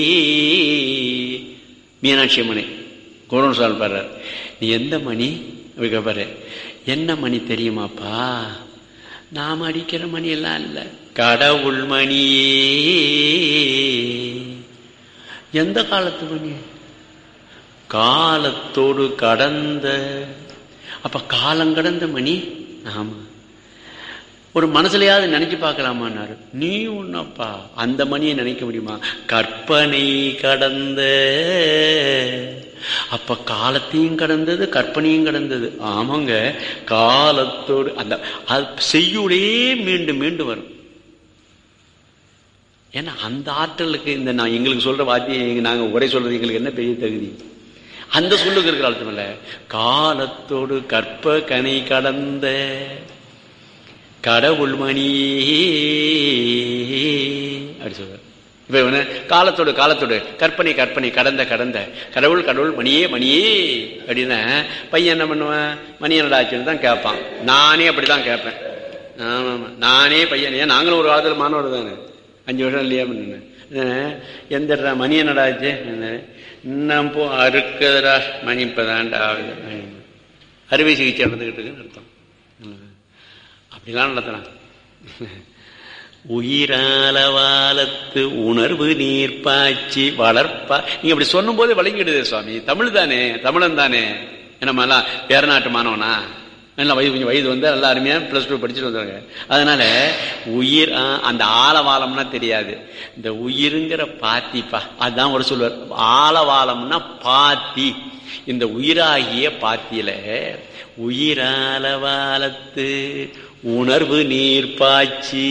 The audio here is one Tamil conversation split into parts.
மீனாட்சி அம்மனை குரோன் சால் பாடுறார் நீ எந்த மணி அப்படி கேட்பாரு என்ன மணி தெரியுமாப்பா நாம் அடிக்கிற மணி எல்லாம் இல்லை கடவுள் மணியே எந்த காலத்து மணி காலத்தோடு கடந்த அப்ப காலம் கடந்த மணி ஆமா ஒரு மனசுலயாவது நினைச்சு பார்க்கலாமான்னாரு நீ உன்னப்பா அந்த மணியை நினைக்க முடியுமா கற்பனை கடந்த அப்ப காலத்தையும் கடந்தது கற்பனையும் கடந்தது ஆமாங்க காலத்தோடு அந்த அது செய்யுளே மீண்டும் மீண்டும் வரும் ஏன்னா அந்த ஆற்றலுக்கு இந்த நான் எங்களுக்கு சொல்ற வாத்தியம் நாங்க உரை சொல்றது எங்களுக்கு என்ன பெரிய தகுதி அந்த சொல்லுக்கு இருக்கிற அர்த்தம் இல்ல காலத்தோடு கற்ப கனை கடந்த கடவுள் மணியே அப்படி சொல்ற இப்ப இவன காலத்தோடு காலத்தோடு கற்பனை கற்பனை கடந்த கடந்த கடவுள் கடவுள் மணியே மணியே அப்படின்னா பையன் என்ன பண்ணுவான் மணி என்னடாச்சுன்னு தான் கேட்பான் நானே அப்படிதான் கேட்பேன் ஆமா ஆமா நானே பையன் ஏன் நாங்களும் ஒரு காலத்தில் மாணவர் தானே அஞ்சு வருஷம் இல்லையா பண்ணேன் எந்த மணி என்னடாச்சு இன்னும் போ அறுக்குதுடா மணி இப்பதான்டா ஆகுது அறுவை சிகிச்சை நடந்துகிட்டு இருக்குன்னு அர்த்தம் அப்படிலாம் நடத்துறான் உயிராலவாலத்து உணர்வு நீர் பாய்ச்சி வளர்ப்பா நீங்க அப்படி சொல்லும் போது வழங்கிடுது சுவாமி தமிழ் தானே தமிழன் தானே என்னமெல்லாம் வேற நாட்டு மாணவனா நல்லா வயது கொஞ்சம் வயது வந்து நல்லா அருமையா பிளஸ் டூ படிச்சுட்டு வந்தாங்க அதனால உயிர் அந்த ஆலவாலம்னா தெரியாது இந்த உயிருங்கிற பாத்திப்பா அதுதான் ஒரு சொல்லுவார் ஆலவாலம்னா பாத்தி இந்த உயிராகிய பாத்தியில உயிராலவாலத்து உணர்வு நீர் பாய்ச்சி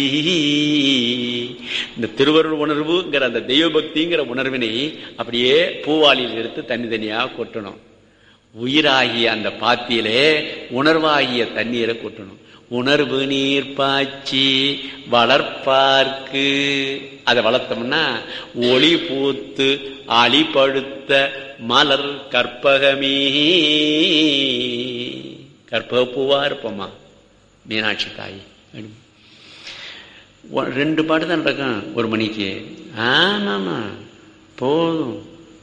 இந்த திருவருள் உணர்வுங்கிற அந்த தெய்வபக்திங்கிற உணர்வினை அப்படியே பூவாளியில் எடுத்து தனித்தனியா கொட்டணும் உயிராகிய அந்த பாத்தியிலே உணர்வாகிய தண்ணீரை கொட்டணும் உணர்வு நீர் பாய்ச்சி வளர்ப்பார்க்கு அதை வளர்த்தோம்னா ஒளி பூத்து அழிப்படுத்த மலர் கற்பகமே கற்பக பூவா இருப்போமா மீனாட்சி தாய் ரெண்டு பாட்டு தான் நடக்கும் ஒரு மணிக்கு ஆமாமா போதும்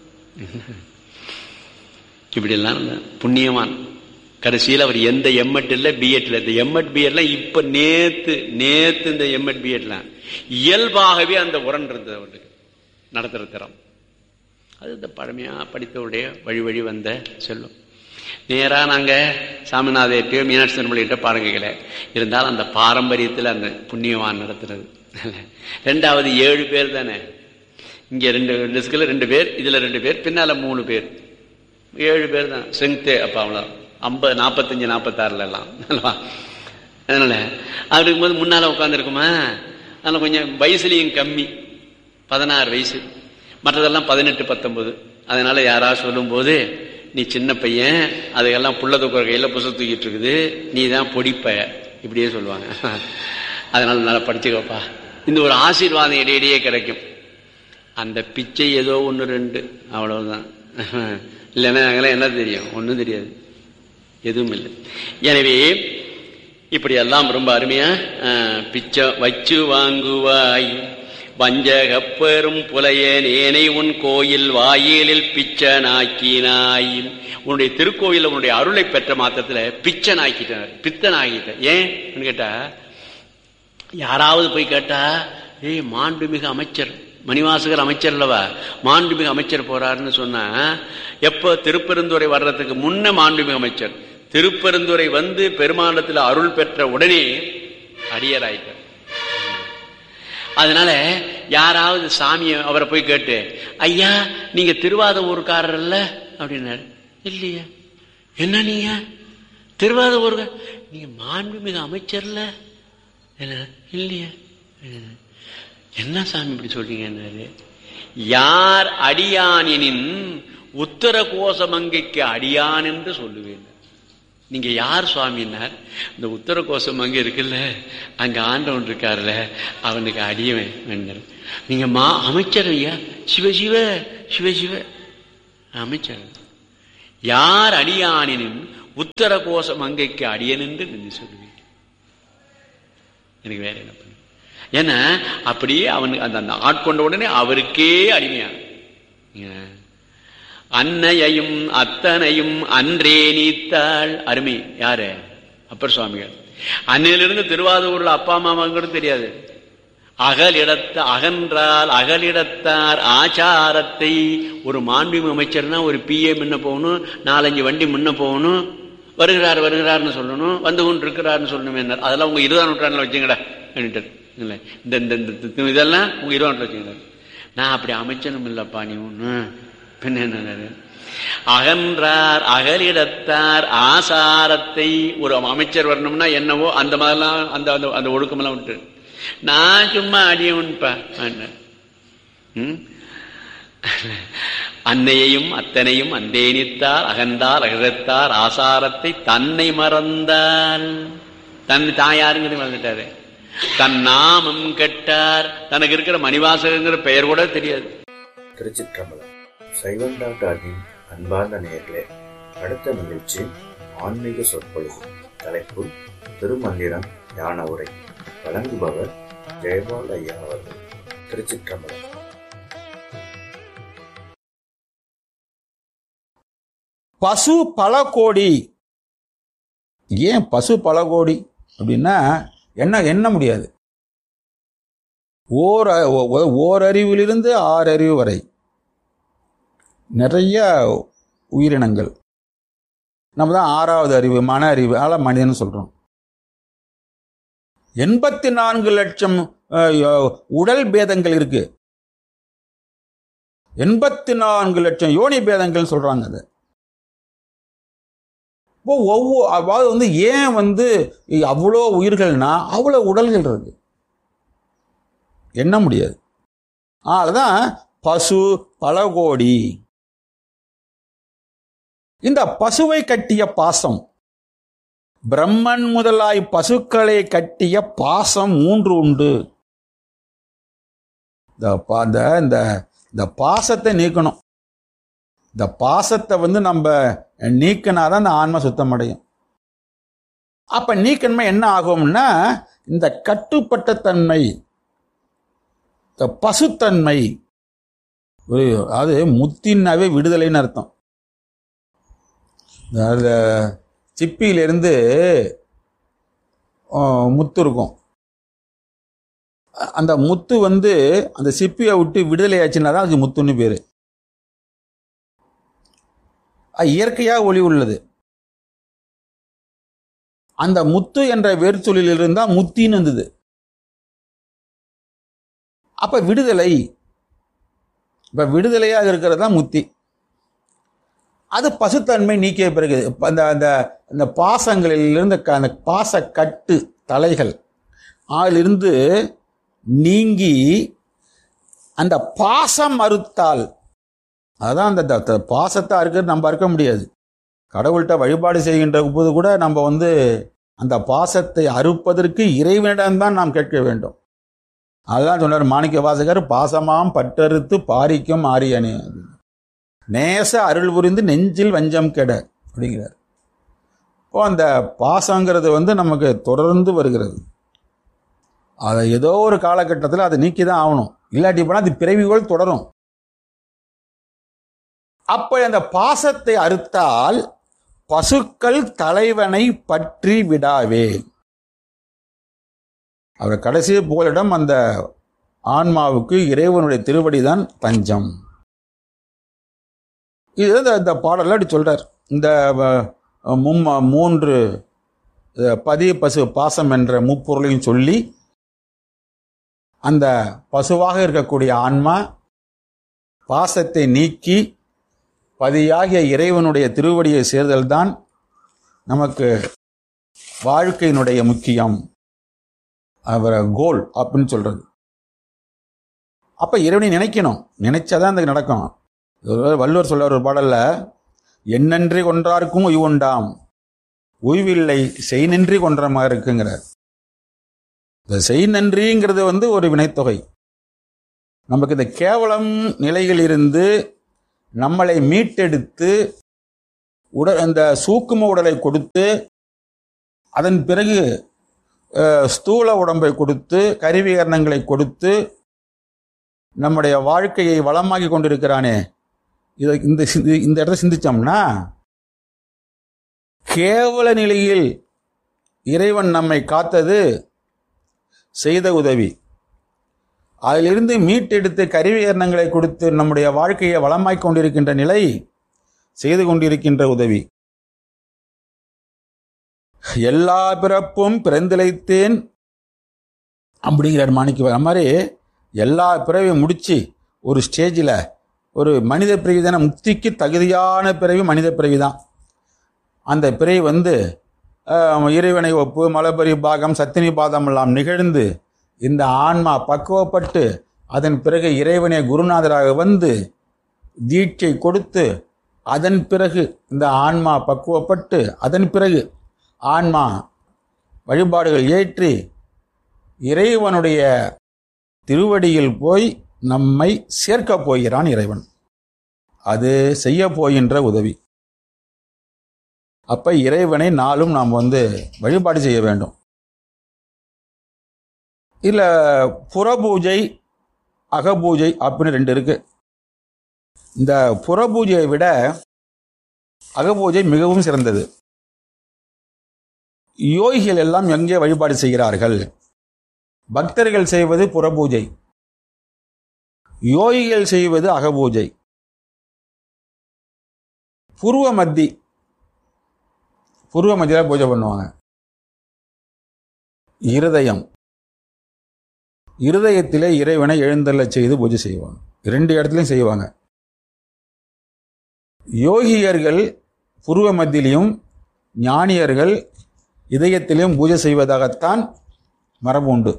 இப்படியெல்லாம் புண்ணியவான் கடைசியில் அவர் எந்த எம்எட் இல்லை பிஎட் இல்லை இந்த எம்எட் பிஎட்லாம் இப்ப நேத்து நேத்து இந்த எம்எட் பிஎட்லாம் இயல்பாகவே அந்த உரன் இருந்தது அவருக்கு நடத்துற திறம் அது இந்த பழமையா படித்தவருடைய வழி வழி வந்த செல்லும் நேரா நாங்க சாமிநாதையிட்டோ மீனாட்சி திருமலையிட்ட பாடம் கேட்கல இருந்தாலும் அந்த பாரம்பரியத்தில் அந்த புண்ணியவான் நடத்துறது ரெண்டாவது ஏழு பேர் தானே இங்க ரெண்டு டிஸ்கில் ரெண்டு பேர் இதுல ரெண்டு பேர் பின்னால மூணு பேர் ஏழு பேர் தான் ஸ்ட்ரென்த்து அப்போ அவ்வளோ ஐம்பது நாற்பத்தஞ்சு நாற்பத்தாறுல எல்லாம் அதனால அப்படி இருக்கும்போது முன்னால உட்காந்துருக்குமா அதனால கொஞ்சம் வயசுலையும் கம்மி பதினாறு வயசு மற்றதெல்லாம் பதினெட்டு பத்தொன்பது அதனால யாராவது சொல்லும்போது நீ சின்ன பையன் அதுக்கெல்லாம் புள்ள தூக்குற கையில் புச தூக்கிட்டு இருக்குது நீ தான் பொடிப்ப இப்படியே சொல்லுவாங்க அதனால நல்லா படிச்சுக்கப்பா இந்த ஒரு ஆசீர்வாதம் இடையிடையே கிடைக்கும் அந்த பிச்சை ஏதோ ஒன்று ரெண்டு அவ்வளவுதான் இல்லைன்னா நாங்களாம் என்ன தெரியும் ஒன்றும் தெரியாது எதுவும் இல்லை எனவே இப்படி எல்லாம் ரொம்ப அருமையா பிச்சை வச்சு வாங்குவாய் வஞ்சகப்பெரும் புலையன் ஏனை உன் கோயில் வாயிலில் பிச்சனாக்கினாய் உன்னுடைய திருக்கோயில் உன்னுடைய அருளை பெற்ற மாத்திரத்துல பிச்சன் ஆக்கிட்டார் பித்தன் ஆகிட்ட ஏன் கேட்டா யாராவது போய் கேட்டா ஏய் மாண்புமிகு அமைச்சர் மணிவாசகர் அமைச்சர் அல்லவா மாண்புமிகு அமைச்சர் போறாருன்னு சொன்னா எப்ப திருப்பெருந்துறை வர்றதுக்கு முன்ன மாண்புமிகு அமைச்சர் திருப்பெருந்துறை வந்து பெருமாண்டத்தில் அருள் பெற்ற உடனே அடியராயிட்டார் அதனால யாராவது சாமியை அவரை போய் கேட்டு ஐயா நீங்க திருவாத ஊருக்காரர் இல்ல அப்படின்னாரு இல்லையா என்ன நீங்க திருவாத ஊருக்க நீங்க மாண்புமிகு அமைச்சர்ல இல்லையா என்ன சாமி இப்படி சொல்றீங்கன்னாரு யார் அடியானின் உத்தர கோசமங்கைக்கு அடியான் என்று சொல்லுவேன் நீங்க யார் சுவாமின்னார் இந்த உத்தர கோசம் அங்க இருக்குல்ல அங்க ஆண்டவன் இருக்காருல்ல அவனுக்கு அடியவன் வேண்டார் நீங்க மா அமைச்சர் ஐயா சிவசிவ சிவசிவ அமைச்சர் யார் அடியானின் உத்தர கோசம் அங்கைக்கு அடியன் என்று நீங்க சொல்லுவீங்க எனக்கு வேற என்ன பண்ண ஏன்னா அப்படியே அவனுக்கு அந்த அந்த ஆட்கொண்ட உடனே அவருக்கே அடிமையான ஏன்? அன்னையையும் அத்தனையும் அன்றே நீத்தாள் அருமை யாரு அப்பர் சுவாமிகள் அன்னையிலிருந்து திருவாதூர்ல அப்பா அம்மாங்கிறது தெரியாது அகலிடத்த அகன்றால் அகலிடத்தார் ஆச்சாரத்தை ஒரு மாண்புமிகு அமைச்சர்னா ஒரு பிஏ முன்ன போகணும் நாலஞ்சு வண்டி முன்ன போகணும் வருகிறார் வருகிறார்னு சொல்லணும் வந்து கொண்டு இருக்கிறார்னு சொல்லணும் என்ன அதெல்லாம் உங்க இருபதாம் நூற்றாண்டுல வச்சுங்கடா அப்படின்ட்டு இல்ல இந்த இந்த இந்த- இந்த இதெல்லாம் உங்க இருபதாம் நூற்றாண்டு வச்சுங்கடா நான் அப்படி அமைச்சனும் இல்லப்பா நீ ஒண்ணு பின்ன என்ன அகன்றார் அகலிடத்தார் ஆசாரத்தை ஒரு அமைச்சர் வரணும்னா என்னவோ அந்த மாதிரிலாம் அந்த அந்த அந்த ஒழுக்கமெல்லாம் விட்டு நான் சும்மா அடியவன்பா ம் அன்னையையும் அத்தனையும் அந்தேனித்தார் அகந்தார் அகழத்தார் ஆசாரத்தை தன்னை மறந்தால் தன் தாயாருங்கிறது மறந்துட்டாரு தன் நாமம் கெட்டார் தனக்கு இருக்கிற மணிவாசகங்கிற பெயர் கூட தெரியாது திருச்சிற்றம்பலம் சைவம் டாக்டரின் அன்பார்ந்த நேயர்களே அடுத்த நிகழ்ச்சி ஆன்மீக சொற்பொழிவு தலைப்பு திருமந்திரம் ஞான உரை வழங்குபவர் ஜெயபால் ஐயா அவர்கள் திருச்சிற்றம்பலம் பசு பல கோடி ஏன் பசு பல கோடி அப்படின்னா என்ன எண்ண முடியாது ஓர் அ- ஓ- ஓ- ஓரறிவிலிருந்து ஆறு அறிவு வரை நிறைய உயிரினங்கள் நம்ம தான் ஆறாவது அறிவு மன அறிவு அதெல்லாம் மனிதன் சொல்றோம் எண்பத்தி நான்கு லட்சம் அஹ், யோ- உடல் பேதங்கள் இருக்கு எண்பத்தி நான்கு லட்சம் யோனி பேதங்கள் சொல்றாங்க அது இப்போ ஒவ்வொரு அதாவது வந்து ஏன் வந்து அவ்வளோ உயிர்கள்னா அவ்வளோ உடல்கள் இருக்கு எண்ண முடியாது அதுதான் பசு பல கோடி இந்த பசுவை கட்டிய பாசம் பிரம்மன் முதலாய் பசுக்களை கட்டிய பாசம் மூன்று உண்டு இந்த பா- இந்த இந்த இந்த பாசத்தை நீக்கணும் இந்த பாசத்தை வந்து நம்ம நீக்கினாதான் அந்த ஆன்மா சுத்தம் அடையும் அப்ப நீக்கணுமே என்ன ஆகும்னா இந்த கட்டுப்பட்ட தன்மை இந்த பசுத்தன்மை ஒரு- அது முத்தின்னாவே விடுதலைன்னு அர்த்தம் அந்த சிப்பியிலிருந்து ஆ, முத்து இருக்கும் அ- அந்த முத்து வந்து அந்த சிப்பியை விட்டு விடுதலை ஆச்சுன்னா தான் அது முத்துன்னு பேரு அது இயற்கையாக ஒளி உள்ளது அந்த முத்து என்ற வேர்ச்சொல்லில் இருந்தா முத்தின்னு இருந்தது அப்ப விடுதலை இப்ப விடுதலையாக இருக்கிறது தான் முத்தி அது பசுத்தன்மை நீக்கிய பிறகு இப்ப அந்த அந்த அந்த பாசங்களிலிருந்து க- அந்த பாச கட்டு தலைகள் அதிலிருந்து நீங்கி அந்த பாசம் அறுத்தால் அதான் அந்த த- த- பாசத்தை அறுக்கிறது நம்ம அறுக்க முடியாது கடவுள்கிட்ட வழிபாடு செய்கின்ற போது கூட நம்ம வந்து அந்த பாசத்தை அறுப்பதற்கு இறைவனிடம்தான் நாம் கேட்க வேண்டும் அதுதான் சொன்னார் மாணிக்க வாசகர் பாசமாம் பட்டறுத்து பாரிக்கும் ஆரியனே அப்படின்னு. நேச அருள் புரிந்து நெஞ்சில் வஞ்சம் கெட அப்படிங்கிறார் இப்போ அந்த பாசங்கிறது வந்து நமக்கு தொடர்ந்து வருகிறது அதை ஏதோ ஒரு காலகட்டத்தில் அதை நீக்கி தான் ஆகணும் இல்லாட்டி போனால் அது பிறவிகள் தொடரும் அப்ப அந்த பாசத்தை அறுத்தால் பசுக்கள் தலைவனை பற்றி விடாவே அவர் கடைசி புகலிடம் அந்த ஆன்மாவுக்கு இறைவனுடைய திருவடிதான் தஞ்சம் இது இந்த இந்த பாடல்ல அப்படி சொல்றார் இந்த அஹ், மும்ம மூன்று அஹ், பதி பசு பாசம் என்ற முப்பொருளையும் சொல்லி அந்த பசுவாக இருக்கக்கூடிய ஆன்மா பாசத்தை நீக்கி பதியாகிய இறைவனுடைய திருவடியை சேர்தல்தான் நமக்கு வாழ்க்கையினுடைய முக்கியம் அவரை கோல் அப்படின்னு சொல்றது அப்ப இறைவனை நினைக்கணும் நினைச்சாதான் அது நடக்கும் ஒரு வள்ளுவர் சொல்ற ஒரு பாடல்ல எண்ணன்றி கொன்றார்க்கும் உய்வுண்டாம் உய்வில்லை செய் நின்றி கொன்ற மாதிரி இருக்குங்கிறார் இந்த செய் நன்றிங்கிறது வந்து ஒரு வினைத்தொகை நமக்கு இந்த கேவலம் நிலையில் இருந்து நம்மளை மீட்டெடுத்து உடல் அந்த சூக்கும உடலை கொடுத்து அதன் பிறகு அஹ், ஸ்தூல உடம்பை கொடுத்து கருவிகரணங்களை கொடுத்து நம்முடைய வாழ்க்கையை வளமாக்கி கொண்டிருக்கிறானே இதை இந்த சிந்தி- இந்த இடத்த சிந்திச்சோம்னா கேவல நிலையில் இறைவன் நம்மை காத்தது செய்த உதவி அதிலிருந்து மீட்டெடுத்து கருவி எண்ணங்களை கொடுத்து நம்முடைய வாழ்க்கையை வளமாய்க் கொண்டிருக்கின்ற நிலை செய்து கொண்டிருக்கின்ற உதவி எல்லா பிறப்பும் பிறந்திழைத்தேன் அப்படிங்கிறார் மாணிக்க அது மாதிரி எல்லா பிறவையும் முடிச்சு ஒரு ஸ்டேஜில் ஒரு மனித பிறவி தானே முக்திக்கு தகுதியான பிறவி மனித பிறவி தான் அந்த பிறவி வந்து ஆஹ், இறைவனை ஒப்பு மலபரி பாகம் சத்தினி பாதம் எல்லாம் நிகழ்ந்து இந்த ஆன்மா பக்குவப்பட்டு அதன் பிறகு இறைவனை குருநாதராக வந்து தீட்சை கொடுத்து அதன் பிறகு இந்த ஆன்மா பக்குவப்பட்டு அதன் பிறகு ஆன்மா வழிபாடுகள் ஏற்றி இறைவனுடைய திருவடியில் போய் நம்மை சேர்க்கப் போகிறான் இறைவன் அது செய்ய போகின்ற உதவி அப்ப இறைவனை நாளும் நாம் வந்து வழிபாடு செய்ய வேண்டும் இல்ல புறபூஜை அகபூஜை அப்படின்னு ரெண்டு இருக்கு இந்த புறபூஜையை விட அகபூஜை மிகவும் சிறந்தது யோகிகள் எல்லாம் எங்கே வழிபாடு செய்கிறார்கள் பக்தர்கள் செய்வது புறபூஜை யோகிகள் செய்வது அகபூஜை புருவ மத்தி புருவ மத்தியில பூஜை பண்ணுவாங்க இருதயம் இருதயத்திலே இறைவனை எழுந்தள்ள செய்து பூஜை செய்வாங்க ரெண்டு இடத்துலையும் செய்வாங்க யோகியர்கள் புருவ மத்தியிலையும் ஞானியர்கள் இதயத்திலும் பூஜை செய்வதாகத்தான் மரபு உண்டு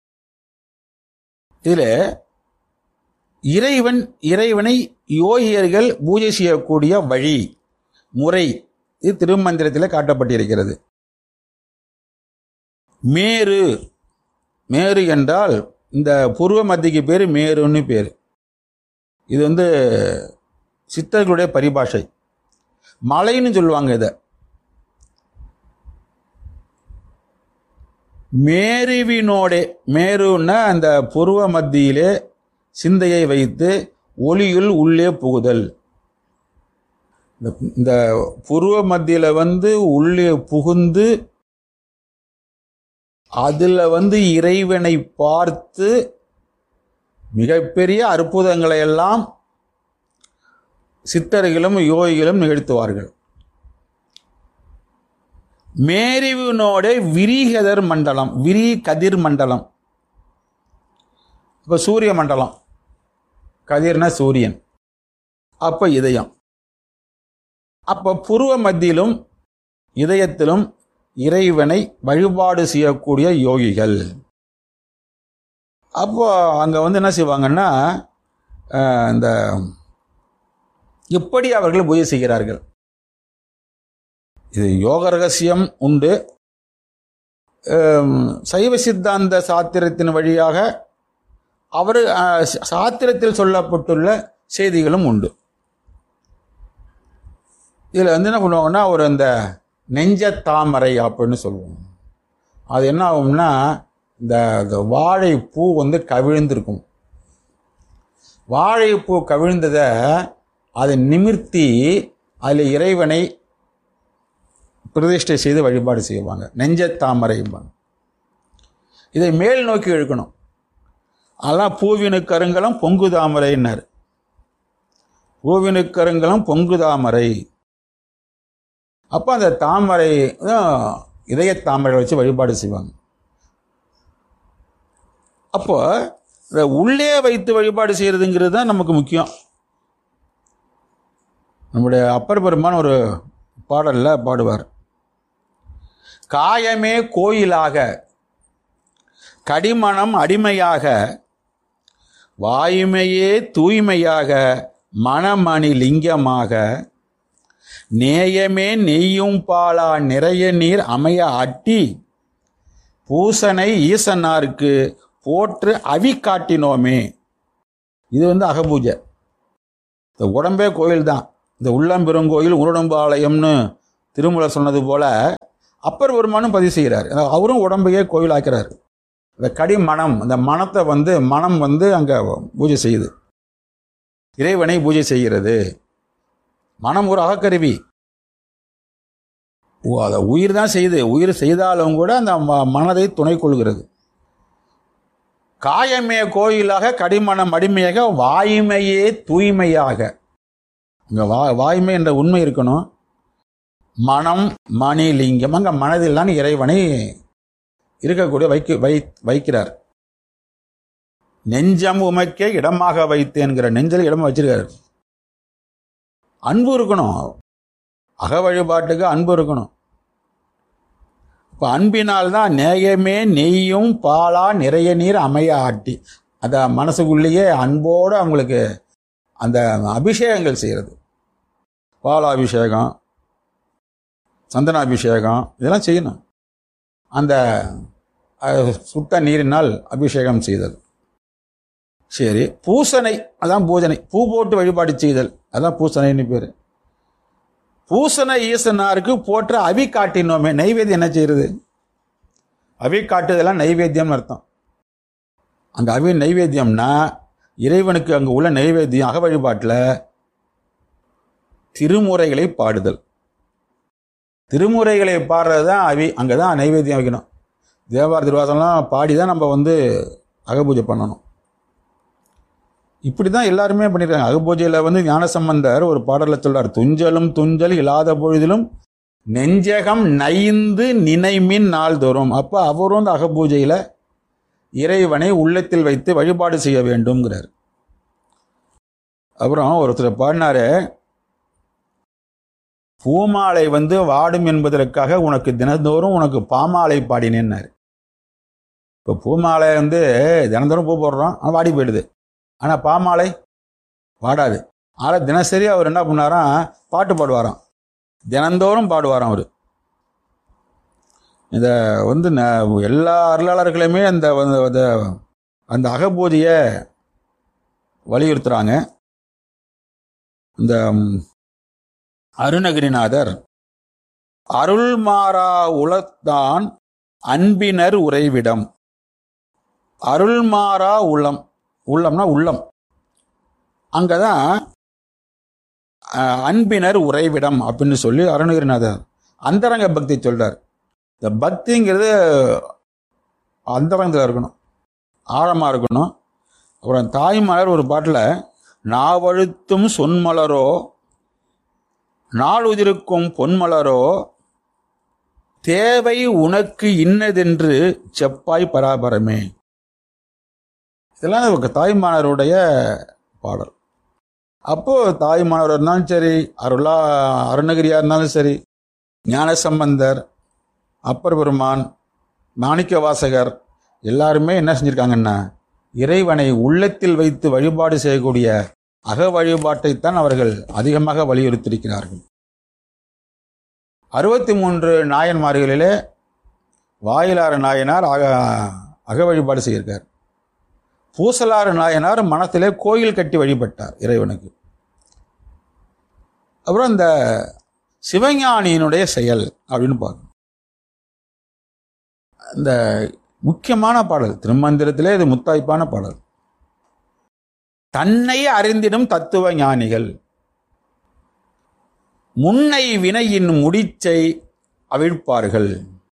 இதில் இறைவன் இறைவனை யோகியர்கள் பூஜை செய்யக்கூடிய வழி முறை இது திருமந்திரத்தில் காட்டப்பட்டிருக்கிறது மேரு மேரு என்றால் இந்த பூர்வ மத்திக்கு பேர் மேருன்னு பேர் இது வந்து சித்தர்களுடைய பரிபாஷை மலைன்னு சொல்லுவாங்க இதை மேருவினோடே மேருன்னா அந்த புருவ மத்தியிலே சிந்தையை வைத்து ஒளியுள் உள்ளே புகுதல் இந்த- இந்த புருவ மத்தியில வந்து உள்ளே புகுந்து அதுல வந்து இறைவனை பார்த்து மிகப்பெரிய அற்புதங்களை எல்லாம் சித்தர்களும் யோகிகளும் நிகழ்த்துவார்கள் மேரிவினோட விரிகதர் மண்டலம் விரி கதிர் மண்டலம் இப்போ சூரிய மண்டலம் கதிர்னா சூரியன் அப்ப இதயம் அப்ப புருவ மத்தியிலும் இதயத்திலும் இறைவனை வழிபாடு செய்யக்கூடிய யோகிகள் அப்போ அங்க வந்து என்ன செய்வாங்கன்னா அஹ், இந்த எப்படி அவர்கள் பூஜை செய்கிறார்கள் இது யோக ரகசியம் உண்டு அம், சைவ சித்தாந்த சாத்திரத்தின் வழியாக அவர் அஹ், சாத்திரத்தில் சொல்லப்பட்டுள்ள செய்திகளும் உண்டு இதில் வந்து என்ன பண்ணுவாங்கன்னா ஒரு இந்த நெஞ்ச தாமரை அப்படின்னு சொல்லுவோம் அது என்ன ஆகும்னா இந்த இந்த வாழைப்பூ வந்து கவிழ்ந்திருக்கும் வாழைப்பூ கவிழ்ந்ததை அதை நிமிர்த்தி அதில் இறைவனை பிரதிஷ்டை செய்து வழிபாடு செய்வாங்க நெஞ்ச தாமரைம்பாங்க இதை மேல் நோக்கி இழுக்கணும் அதெல்லாம் பூவினு கருங்கலம் பொங்கு தாமரைன்னார் பூவினு கருங்கலம் பொங்கு தாமரை அப்போ அந்த தாமரை தான் இதய தாமரை வச்சு வழிபாடு செய்வாங்க அப்போ இந்த உள்ளே வைத்து வழிபாடு செய்யறதுங்கிறது தான் நமக்கு முக்கியம் நம்முடைய அப்பர் பெருமான் ஒரு பாடல்ல பாடுவார் காயமே கோயிலாக கடிமணம் அடிமையாக வாயுமையே தூய்மையாக மணமணி லிங்கமாக நேயமே நெய்யும் பாலா நிறைய நீர் அமைய அட்டி பூசனை ஈசனாருக்கு போற்று அவி காட்டினோமே இது வந்து அகபூஜை இந்த உடம்பே கோயில் தான் இந்த உள்ளம்பெருங்கோயில் உருடம்பாளையம்னு திருமூலர் சொன்னது போல அப்பர் பெருமானும் பதிவு செய்கிறார் அதாவது அவரும் உடம்பையே கோயில் ஆக்கிறார் இந்த கடி மனம் அந்த மனத்தை வந்து மனம் வந்து அங்கே பூஜை செய்யுது இறைவனை பூஜை செய்கிறது மனம் ஒரு அகக்கருவி ஓ, அதை உயிர் தான் செய்யுது உயிர் செய்தாலும் கூட அந்த ம- மனதை துணை கொள்கிறது காயமே கோயிலாக கடிமனம் அடிமையாக வாய்மையே தூய்மையாக இங்க வா வாய்மை என்ற உண்மை இருக்கணும் மனம் மணி லிங்கம் அங்க மனதில் தான் இறைவனை இருக்கக்கூடிய வைக்க வை வைக்கிறார் நெஞ்சம் உமைக்கே இடமாக வைத்தேன்கிற நெஞ்சில் இடமா வச்சிருக்காரு அன்பு இருக்கணும் அக வழிபாட்டுக்கு அன்பு இருக்கணும் இப்போ அன்பினால் தான் நேயமே நெய்யும் பாலா நிறைய நீர் அமைய ஆட்டி அந்த மனசுக்குள்ளேயே அன்போடு அவங்களுக்கு அந்த அபிஷேகங்கள் செய்கிறது பாலாபிஷேகம் சந்தனாபிஷேகம் இதெல்லாம் செய்யணும் அந்த அஹ், சுத்த நீரினால் அபிஷேகம் செய்தல் சரி பூசனை அதான் பூஜனை பூ போட்டு வழிபாடு செய்தல் அதான் பூசனைன்னு பேர் பூசனை ஈசனாருக்கு போற்ற அவி காட்டினோமே நைவேத்தியம் என்ன செய்யறது அவி காட்டுதெல்லாம் நைவேத்தியம்னு அர்த்தம் அங்க அவி நைவேத்தியம்னா இறைவனுக்கு அங்க உள்ள நைவேத்தியம் அக வழிபாட்டில் திருமுறைகளை பாடுதல் திருமுறைகளை பாடுறது தான் அவி அங்கே தான் நைவேத்தியம் வைக்கணும் தேவார திருவாசம்லாம் பாடி தான் நம்ம வந்து அகபூஜை பண்ணணும் இப்படி தான் எல்லாருமே பண்ணியிருக்காங்க அகபூஜையில் வந்து ஞானசம்பந்தர் ஒரு பாடலில் சொல்றார் துஞ்சலும் துஞ்சல் இல்லாத பொழுதிலும் நெஞ்சகம் நைந்து நினைமின் நாள்தோறும் அப்போ அவரும் அந்த அகபூஜையில் இறைவனை உள்ளத்தில் வைத்து வழிபாடு செய்ய வேண்டும்ங்கிறார் அப்புறம் ஒருத்தர் பாடினாரு பூமாலை வந்து வாடும் என்பதற்காக உனக்கு தினந்தோறும் உனக்கு பாமாலை பாடினேன்னாரு இப்போ பூமாலை வந்து தினந்தோறும் பூ போடுறோம் ஆனால் வாடி போயிடுது ஆனால் பாமாலை வாடாது ஆனால் தினசரி அவர் என்ன பண்ணாராம் பாட்டு பாடுவாராம் தினந்தோறும் பாடுவாராம் அவர் இதை வந்து ந- எல்லா அருளாளர்களுமே அந்த வந்து அந்த- அந்த அகபூதியை வலியுறுத்துறாங்க இந்த ம், அருணகிரிநாதர் அருள்மாறா உளத்தான் அன்பினர் உறைவிடம் அருள்மாறா உள்ளம் உள்ளம்னா உள்ளம் அங்கதான் அஹ், அன்பினர் உறைவிடம் அப்படின்னு சொல்லி அருணகிரிநாதர் அந்தரங்க பக்தி சொல்றார் இந்த பக்திங்கிறது அந்தரங்கத்தில் இருக்கணும் ஆழமாக இருக்கணும் அப்புறம் தாய்மலர் ஒரு பாட்டில் நாவழுத்தும் சொன்மலரோ நாளுதிருக்கும் பொன்மலரோ தேவை உனக்கு இன்னதென்று செப்பாய் பராபரமே இதெல்லாம் ஒரு தாய்மானவருடைய பாடல் அப்போ தாய்மானவர் இருந்தாலும் சரி அருளா அருணகிரியா இருந்தாலும் சரி ஞானசம்பந்தர் அப்பர் பெருமான் மாணிக்க வாசகர் எல்லாருமே என்ன செஞ்சிருக்காங்கன்னா இறைவனை உள்ளத்தில் வைத்து வழிபாடு செய்யக்கூடிய அக வழிபாட்டைத்தான் அவர்கள் அதிகமாக வலியுறுத்தியிருக்கிறார்கள் அறுபத்தி மூன்று நாயன்மார்களிலே வாயிலாறு நாயனார் அக அக வழிபாடு செய்திருக்கார் பூசலாறு நாயனார் மனத்திலே கோயில் கட்டி வழிபட்டார் இறைவனுக்கு அப்புறம் இந்த சிவஞானியினுடைய செயல் அப்படின்னு பார்க்கணும் இந்த முக்கியமான பாடல் திருமந்திரத்திலே இது முத்தாய்ப்பான பாடல் தன்னை அறிந்திடும் தத்துவ ஞானிகள் முன்னை வினையின் முடிச்சை அவிழ்ப்பார்கள்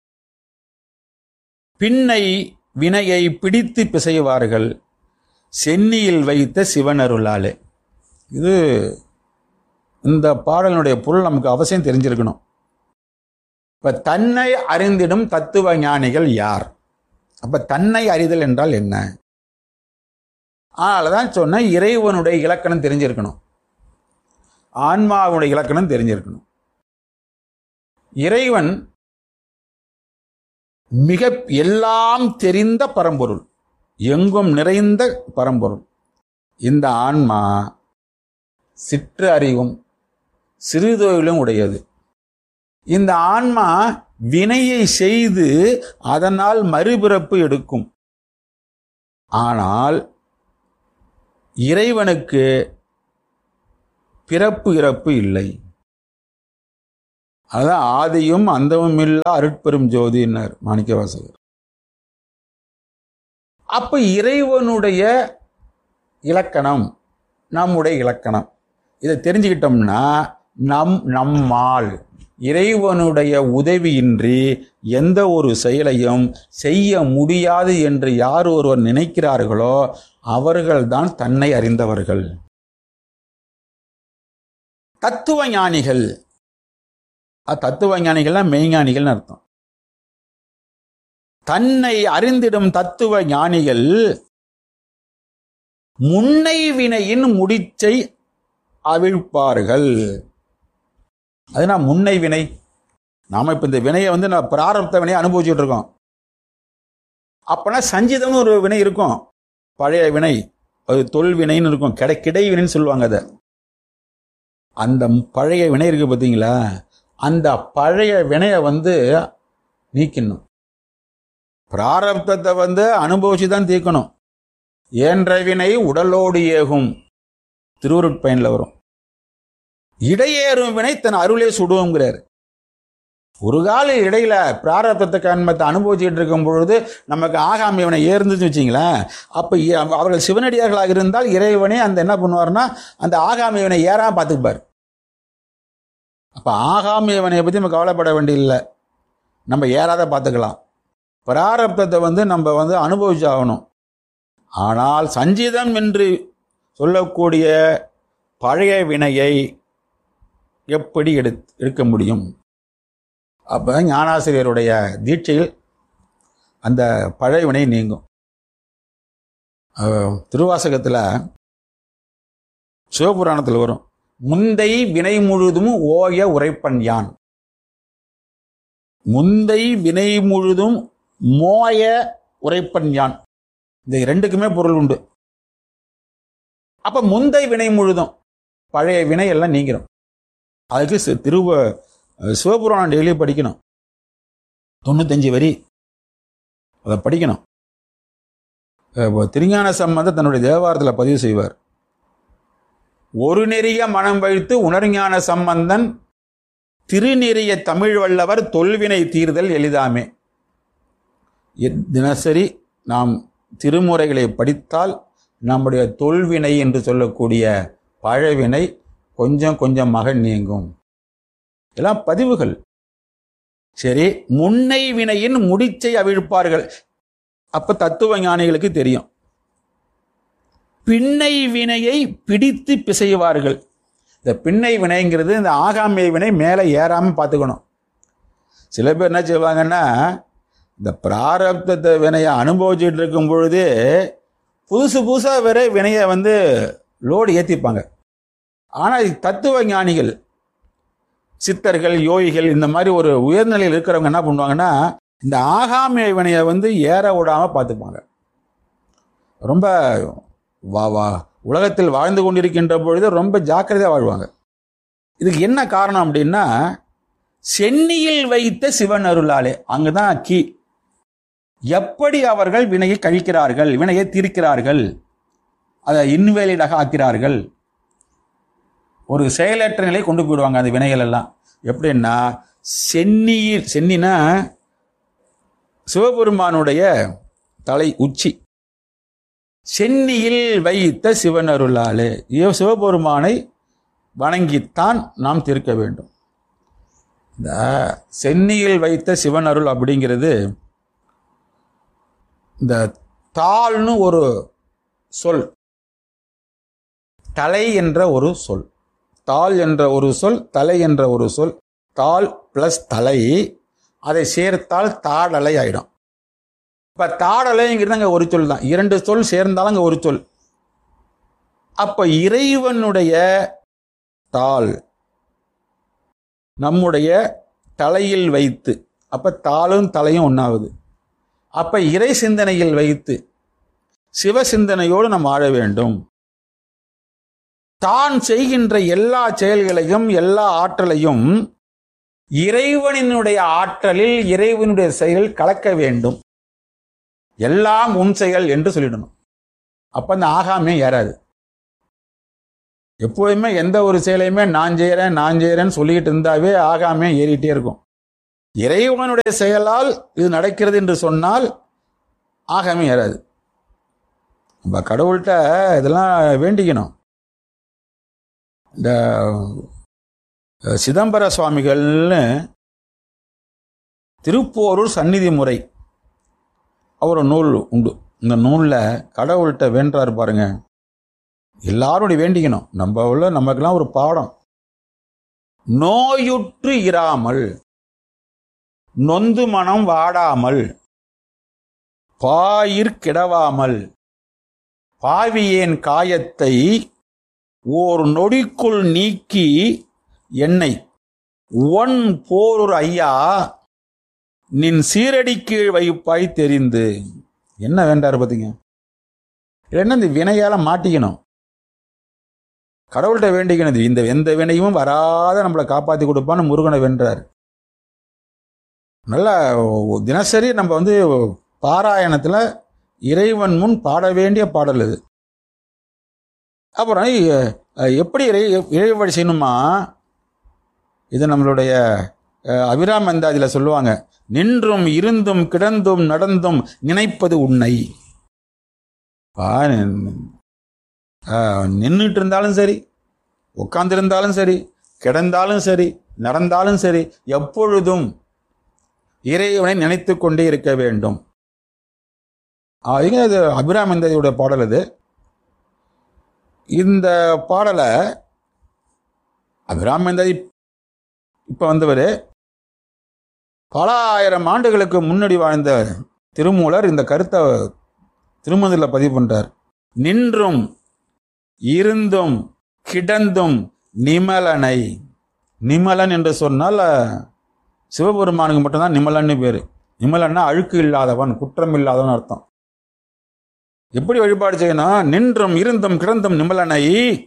பின்னை வினையை பிடித்து பிசைவார்கள் சென்னியில் வைத்த சிவனருளாலே இது இந்த பாடலினுடைய பொருள் நமக்கு அவசியம் தெரிஞ்சிருக்கணும் இப்ப தன்னை அறிந்திடும் தத்துவ ஞானிகள் யார் அப்ப தன்னை அறிதல் என்றால் என்ன அதனாலதான் சொன்ன இறைவனுடைய இலக்கணம் தெரிஞ்சிருக்கணும் ஆன்மாவுடைய இலக்கணம் தெரிஞ்சிருக்கணும் இறைவன் மிக எல்லாம் தெரிந்த பரம்பொருள் எங்கும் நிறைந்த பரம்பொருள் இந்த ஆன்மா சிற்று அறிவும் சிறுதொழிலும் உடையது இந்த ஆன்மா வினையை செய்து அதனால் மறுபிறப்பு எடுக்கும் ஆனால் இறைவனுக்கு பிறப்பு இறப்பு இல்லை அதான் ஆதியும் அந்தமும் இல்லா அருட்பெரும் ஜோதினார் மாணிக்கவாசகர் அப்ப இறைவனுடைய இலக்கணம் நம்முடைய இலக்கணம் இதை தெரிஞ்சுக்கிட்டோம்னா நம் நம்மால் இறைவனுடைய உதவியின்றி எந்த ஒரு செயலையும் செய்ய முடியாது என்று யார் ஒருவர் நினைக்கிறார்களோ அவர்கள்தான் தன்னை அறிந்தவர்கள் தத்துவ ஞானிகள் அஹ் தத்துவ ஞானிகள்லாம் மெய்ஞானிகள்னு அர்த்தம் தன்னை அறிந்திடும் தத்துவ ஞானிகள் முன்னை வினையின் முடிச்சை அவிழ்ப்பார்கள் அதுனா முன்னை வினை நாம இப்ப இந்த வினையை வந்து நான் பிராரப்த வினையை அனுபவிச்சுட்டு இருக்கோம் அப்பனா சஞ்சிதம்னு ஒரு வினை இருக்கும் பழைய வினை அது தொல் வினைன்னு இருக்கும் கிடை கிடை வினைன்னு சொல்லுவாங்க அதை அந்த பழைய வினை இருக்கு பார்த்தீங்களா அந்த பழைய வினையை வந்து நீக்கணும் பிராரப்தத்தை வந்து அனுபவிச்சு தான் தீர்க்கணும் ஏன்ற வினை உடலோடு ஏகும் திருவருட்பயனில் வரும் இடையேறும் வினை தன் அருளே சுடுவோங்கிறார் ஒரு கால இடையில பிராரப்தத்தை கண்மத்தை அனுபவிச்சுட்டு இருக்கும் பொழுது நமக்கு ஆகாமி இவனை ஏறுந்துச்சு வச்சிங்களேன் அப்போ அவர்கள் சிவனடியார்களாக இருந்தால் இறைவனே அந்த என்ன பண்ணுவார்னா அந்த ஆகாமி இவனை ஏறாம பார்த்துப்பார் அப்போ ஆகாமி இவனை பற்றி நம்ம கவலைப்பட வேண்டியதில்லை நம்ம ஏறாத பார்த்துக்கலாம் பிராரப்தத்தை வந்து நம்ம வந்து அனுபவிச்சாகணும் ஆனால் சஞ்சிதம் என்று சொல்லக்கூடிய பழைய வினையை எப்படி எடு எடுக்க முடியும் அப்போ ஞானாசிரியருடைய தீட்சையில் அந்த பழைய வினை நீங்கும் அஹ், திருவாசகத்தில் சிவபுராணத்தில் வரும் முந்தை வினை முழுதும் ஓய உரைப்பன் யான் முந்தை வினை முழுதும் மோய உரைப்பன் யான் இந்த ரெண்டுக்குமே பொருள் உண்டு அப்ப முந்தை வினை முழுதும் பழைய வினை எல்லாம் நீங்கிரும் அதுக்கு சி- திருவ சிவபுராணம் டெய்லி படிக்கணும் தொண்ணூத்தஞ்சு வரி அதை படிக்கணும் இப்போ திருஞான சம்பந்தர் தன்னுடைய தேவாரத்தில் பதிவு செய்வார் ஒரு நெறிய மனம் வைத்து உணர்ஞான சம்பந்தன் திருநெறிய தமிழ் வல்லவர் தொல்வினை தீர்தல் எளிதாமே எ- தினசரி நாம் திருமுறைகளை படித்தால் நம்முடைய தொல்வினை என்று சொல்லக்கூடிய பழவினை கொஞ்சம் கொஞ்சமாக நீங்கும் எல்லாம் பதிவுகள் சரி முன்னை வினையின் முடிச்சை அவிழ்ப்பார்கள் அப்ப தத்துவ ஞானிகளுக்கு தெரியும் பின்னை வினையை பிடித்து பிசைவார்கள் இந்த பின்னை வினைங்கிறது இந்த ஆகாமிய வினை மேலே ஏறாம பார்த்துக்கணும் சில பேர் என்ன செய்வாங்கன்னா இந்த பிராரப்தத்தை வினையை அனுபவிச்சுட்டு இருக்கும் பொழுது புதுசு புதுசாக வேற வினையை வந்து லோடு ஏற்றிப்பாங்க ஆனால் தத்துவ ஞானிகள் சித்தர்கள் யோகிகள் இந்த மாதிரி ஒரு உயர்நிலையில் இருக்கிறவங்க என்ன பண்ணுவாங்கன்னா இந்த ஆகாமிய வினையை வந்து ஏற விடாம பார்த்துப்பாங்க ரொம்ப வா வா உலகத்தில் வாழ்ந்து கொண்டிருக்கின்ற பொழுது ரொம்ப ஜாக்கிரதையாக வாழ்வாங்க இதுக்கு என்ன காரணம் அப்படின்னா சென்னியில் வைத்த சிவன் அருளாலே அங்குதான் கீ எப்படி அவர்கள் வினையை கழிக்கிறார்கள் வினையை தீர்க்கிறார்கள் அதை இன்வேலிடாக ஆக்கிறார்கள் ஒரு செயலற்ற நிலை கொண்டு போயிடுவாங்க அந்த வினைகள் எல்லாம் எப்படின்னா சென்னியில் சென்னினா சிவபெருமானுடைய தலை உச்சி சென்னியில் வைத்த சிவன் அருளாலே இவ சிவபெருமானை வணங்கித்தான் நாம் தீர்க்க வேண்டும் இந்த சென்னியில் வைத்த சிவன் அருள் அப்படிங்கிறது இந்த தாள்னு ஒரு சொல் தலை என்ற ஒரு சொல் தாள் என்ற ஒரு சொல் தலை என்ற ஒரு சொல் தாள் பிளஸ் தலை அதை சேர்த்தால் தாடலை ஆயிடும் இப்ப தாடலைங்கிறது அங்க ஒரு சொல் தான் இரண்டு சொல் சேர்ந்தாலும் அங்க ஒரு சொல் அப்ப இறைவனுடைய தாள் நம்முடைய தலையில் வைத்து அப்ப தாளும் தலையும் ஒன்றாகுது அப்ப இறை சிந்தனையில் வைத்து சிவ சிந்தனையோடு நாம் ஆழ வேண்டும் தான் செய்கின்ற எல்லா செயல்களையும் எல்லா ஆற்றலையும் இறைவனினுடைய ஆற்றலில் இறைவனுடைய செயல் கலக்க வேண்டும் எல்லாம் உன் செயல் என்று சொல்லிடணும் அப்ப அந்த ஆகாமே ஏறாது எப்போதுமே எந்த ஒரு செயலையுமே நான் செய்கிறேன் நான் செய்கிறேன்னு சொல்லிக்கிட்டு இருந்தாவே ஆகாமே ஏறிட்டே இருக்கும் இறைவனுடைய செயலால் இது நடக்கிறது என்று சொன்னால் ஆகாமே ஏறாது நம்ம கடவுள்கிட்ட இதெல்லாம் வேண்டிக்கணும் இந்த அஹ் சிதம்பர சுவாமிகள்னு திருப்போரூர் சந்நிதி முறை அவர் நூல் உண்டு இந்த நூலில் கடவுள்கிட்ட வேண்டாரு பாருங்க எல்லாரும் வேண்டிக்கணும் நம்ம உள்ள நமக்கெல்லாம் ஒரு பாடம் நோயுற்று இராமல் நொந்து மனம் வாடாமல் பாயிற் கிடவாமல் பாவியேன் காயத்தை ஓர் நொடிக்குள் நீக்கி என்னை ஒன் போரூர் ஐயா நின் சீரடி கீழ் வைப்பாய் தெரிந்து என்ன வேண்டாரு பார்த்தீங்க இல்லைன்னா இந்த வினையால மாட்டிக்கணும் கடவுள்கிட்ட வேண்டிக்கணும் இது இந்த எந்த வினையும் வராத நம்மளை காப்பாத்தி கொடுப்பான்னு முருகனை வென்றார் நல்லா தினசரி நம்ம வந்து பாராயணத்துல இறைவன் முன் பாட வேண்டிய பாடல் இது அப்புறம் அஹ், எப்படி இறை இறை வழி செய்யணுமா இது நம்மளுடைய அஹ், அபிராம அந்தாதியில் சொல்லுவாங்க நின்றும் இருந்தும் கிடந்தும் நடந்தும் நினைப்பது உன்னை நின்றுட்டு இருந்தாலும் சரி உட்கார்ந்திருந்தாலும் சரி கிடந்தாலும் சரி நடந்தாலும் சரி எப்பொழுதும் இறைவனை நினைத்து கொண்டே இருக்க வேண்டும் ஆஹ் இது இது அபிராமந்ததியுடைய பாடல் இது இந்த பாடலை அபிராமந்ததி இப்போ வந்தவர் பல ஆயிரம் ஆண்டுகளுக்கு முன்னாடி வாழ்ந்த திருமூலர் இந்த கருத்தை திருமந்தில் பதிவு பண்றார் நின்றும் இருந்தும் கிடந்தும் நிமலனை நிமலன் என்று சொன்னால் சிவபெருமானுக்கு மட்டும்தான் நிமலன்னு பேர் நிமலன்னா அழுக்கு இல்லாதவன் குற்றம் இல்லாதவன் அர்த்தம் எப்படி வழிபாடு செய்யணும் நின்றும் இருந்தும் கிடந்தும் நிமலனை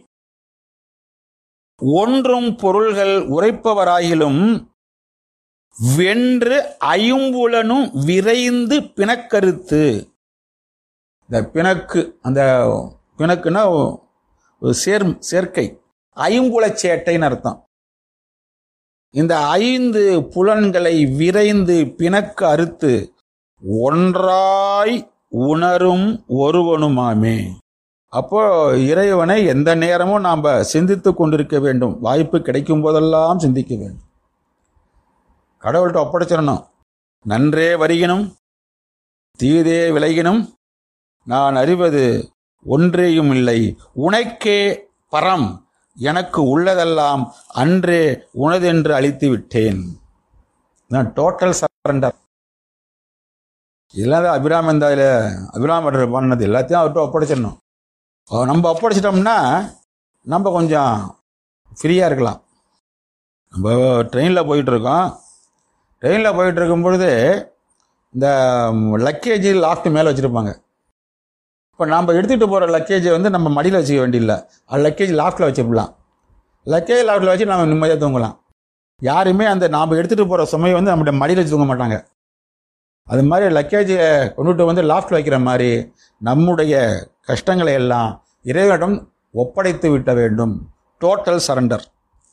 ஒன்றும் பொருள்கள் உரைப்பவராயிலும் வென்று ஐம்புலனும் விரைந்து பிணக்கருத்து இந்த பிணக்கு அந்த பிணக்குன்னா ஒரு சேர் சேர்க்கை ஐம்புலச் சேட்டைன்னு அர்த்தம் இந்த ஐந்து புலன்களை விரைந்து பிணக்கு அறுத்து ஒன்றாய் உணரும் ஒருவனுமாமே அப்போ இறைவனை எந்த நேரமும் நாம் சிந்தித்து கொண்டிருக்க வேண்டும் வாய்ப்பு கிடைக்கும் போதெல்லாம் சிந்திக்க வேண்டும் கடவுள்கிட்ட ஒப்படைச்சிடணும் நன்றே வருகினும் தீதே விலகினும் நான் அறிவது ஒன்றேயும் இல்லை உனக்கே பரம் எனக்கு உள்ளதெல்லாம் அன்றே உனதென்று அழித்து விட்டேன் நான் டோட்டல் சரண்டர் இதெல்லாம் தான் அபிராமந்தாயில் அபிராமர் பண்ணது எல்லாத்தையும் அவர்கிட்ட ஒப்படைச்சிடணும் அவ- நம்ம ஒப்படைச்சிட்டோம்னா நம்ம கொஞ்சம் ஃப்ரீயாக இருக்கலாம் நம்ம ட்ரெயினில் போயிட்டு இருக்கோம் ட்ரெயினில் போயிட்டு இருக்கும் பொழுது இந்த லக்கேஜ் லாஃப்ட் மேலே வச்சுருப்பாங்க இப்போ நாம் எடுத்துகிட்டு போகிற லக்கேஜை வந்து நம்ம மடியில் வச்சுக்க வேண்டியதில்லை அது லக்கேஜ் லாஃப்டில் வச்சுக்கலாம் லக்கேஜ் லாஃப்டில் வச்சு நம்ம நிம்மதியாக தூங்கலாம் யாருமே அந்த நாம் எடுத்துகிட்டு போகிற சுமையை வந்து நம்முடைய மடியில் வச்சு தூங்க மாட்டாங்க அது மாதிரி லக்கேஜை கொண்டுட்டு வந்து லாஃப்டில் வைக்கிற மாதிரி நம்முடைய கஷ்டங்களை எல்லாம் இறைவனிடம் ஒப்படைத்து விட்ட வேண்டும் டோட்டல் சரண்டர்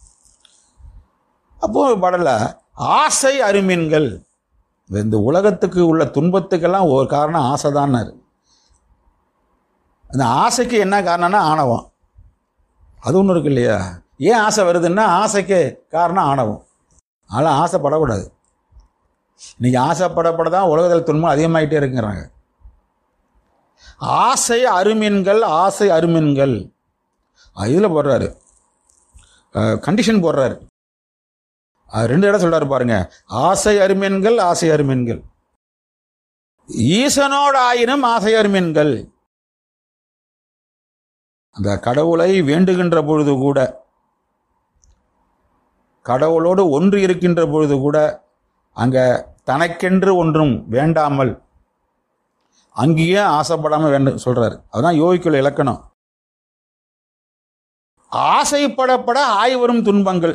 அப்போ பாடல ஆசை அருமீன்கள் இந்த உலகத்துக்கு உள்ள துன்பத்துக்கெல்லாம் ஒரு காரணம் ஆசை அந்த ஆசைக்கு என்ன காரணம்னா ஆணவம் அது ஒன்று இருக்கு இல்லையா ஏன் ஆசை வருதுன்னா ஆசைக்கு காரணம் ஆணவம் ஆனால் ஆசைப்படக்கூடாது இன்னைக்கு ஆசைப்படப்பட தான் உலகத்தில் துன்பம் அதிகமாயிட்டே இருக்குங்கிறாங்க ஆசை அருமீன்கள் ஆசை அருமீன்கள் இதில் போடுறாரு கண்டிஷன் போடுறாரு அது ரெண்டு இடம் சொல்றாரு பாருங்க ஆசை அருமீன்கள் ஆசை அருமீன்கள் ஈசனோடு ஆயினும் ஆசை அருமீன்கள் அந்த கடவுளை வேண்டுகின்ற பொழுது கூட கடவுளோடு ஒன்று இருக்கின்ற பொழுது கூட அங்க தனக்கென்று ஒன்றும் வேண்டாமல் அங்கேயே ஆசைப்படாம வேண்டும் சொல்றாரு அதுதான் யோகிக்குள்ள இலக்கணம் ஆசைப்படப்பட ஆய்வரும் துன்பங்கள்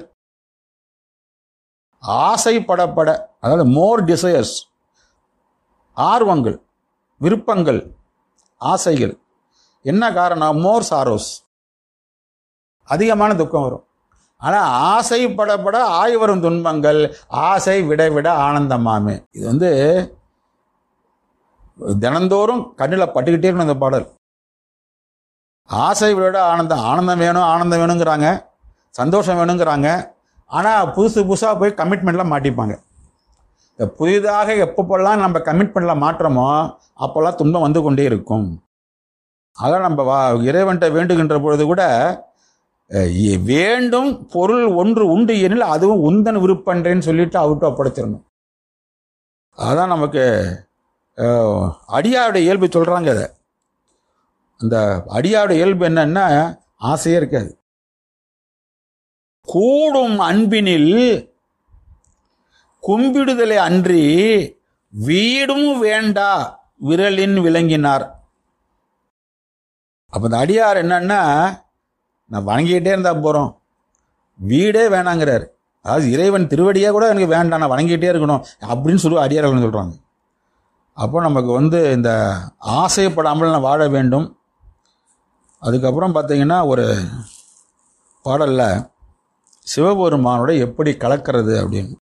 ஆசைப்படப்பட அதாவது மோர் டிசையர்ஸ் ஆர்வங்கள் விருப்பங்கள் ஆசைகள் என்ன காரணம் மோர் சாரோஸ் அதிகமான துக்கம் வரும் ஆனால் ஆசைப்படப்பட ஆய் வரும் துன்பங்கள் ஆசை விட விட ஆனந்தமாமே இது வந்து தினந்தோறும் கண்ணில் பட்டுக்கிட்டே இருக்கணும் இந்த பாடல் ஆசை விட ஆனந்தம் ஆனந்தம் வேணும் ஆனந்தம் வேணுங்கிறாங்க சந்தோஷம் வேணுங்கிறாங்க ஆனால் புதுசு புதுசாக போய் கமிட்மெண்ட்லாம் மாட்டிப்பாங்க இந்த புதிதாக எப்பப்போல்லாம் நம்ம கமிட்மெண்ட்டில் மாற்றமோ அப்போல்லாம் துன்பம் வந்து கொண்டே இருக்கும் அதான் நம்ம வா இறைவன்கிட்ட வேண்டுகின்ற பொழுது கூட அஹ், இ- வேண்டும் பொருள் ஒன்று உண்டு எனில் அதுவும் உந்தன் விருப்பன்றேன்னு சொல்லிட்டு அவர்கிட்ட ஒப்படைச்சிடணும் அதான் நமக்கு அஹ், அடியாருடைய இயல்பு சொல்கிறாங்க அதை அந்த அடியாருடைய இயல்பு என்னன்னா ஆசையே இருக்காது கூடும் அன்பினில் கும்பிடுதலை அன்றி வீடும் வேண்டா விரலின் விளங்கினார் அப்ப இந்த அடியார் என்னன்னா நான் வணங்கிக்கிட்டே இருந்தா போறோம் வீடே வேணாங்கிறார் அதாவது இறைவன் திருவடியே கூட எனக்கு வேண்டாம் நான் வணங்கிட்டே இருக்கணும் அப்படின்னு சொல்லி அடியார்கள் சொல்றாங்க அப்போ நமக்கு வந்து இந்த ஆசைப்படாமல் நான் வாழ வேண்டும் அதுக்கப்புறம் பார்த்தீங்கன்னா ஒரு பாடல்ல சிவபெருமானோட எப்படி கலக்கிறது அப்படின்னு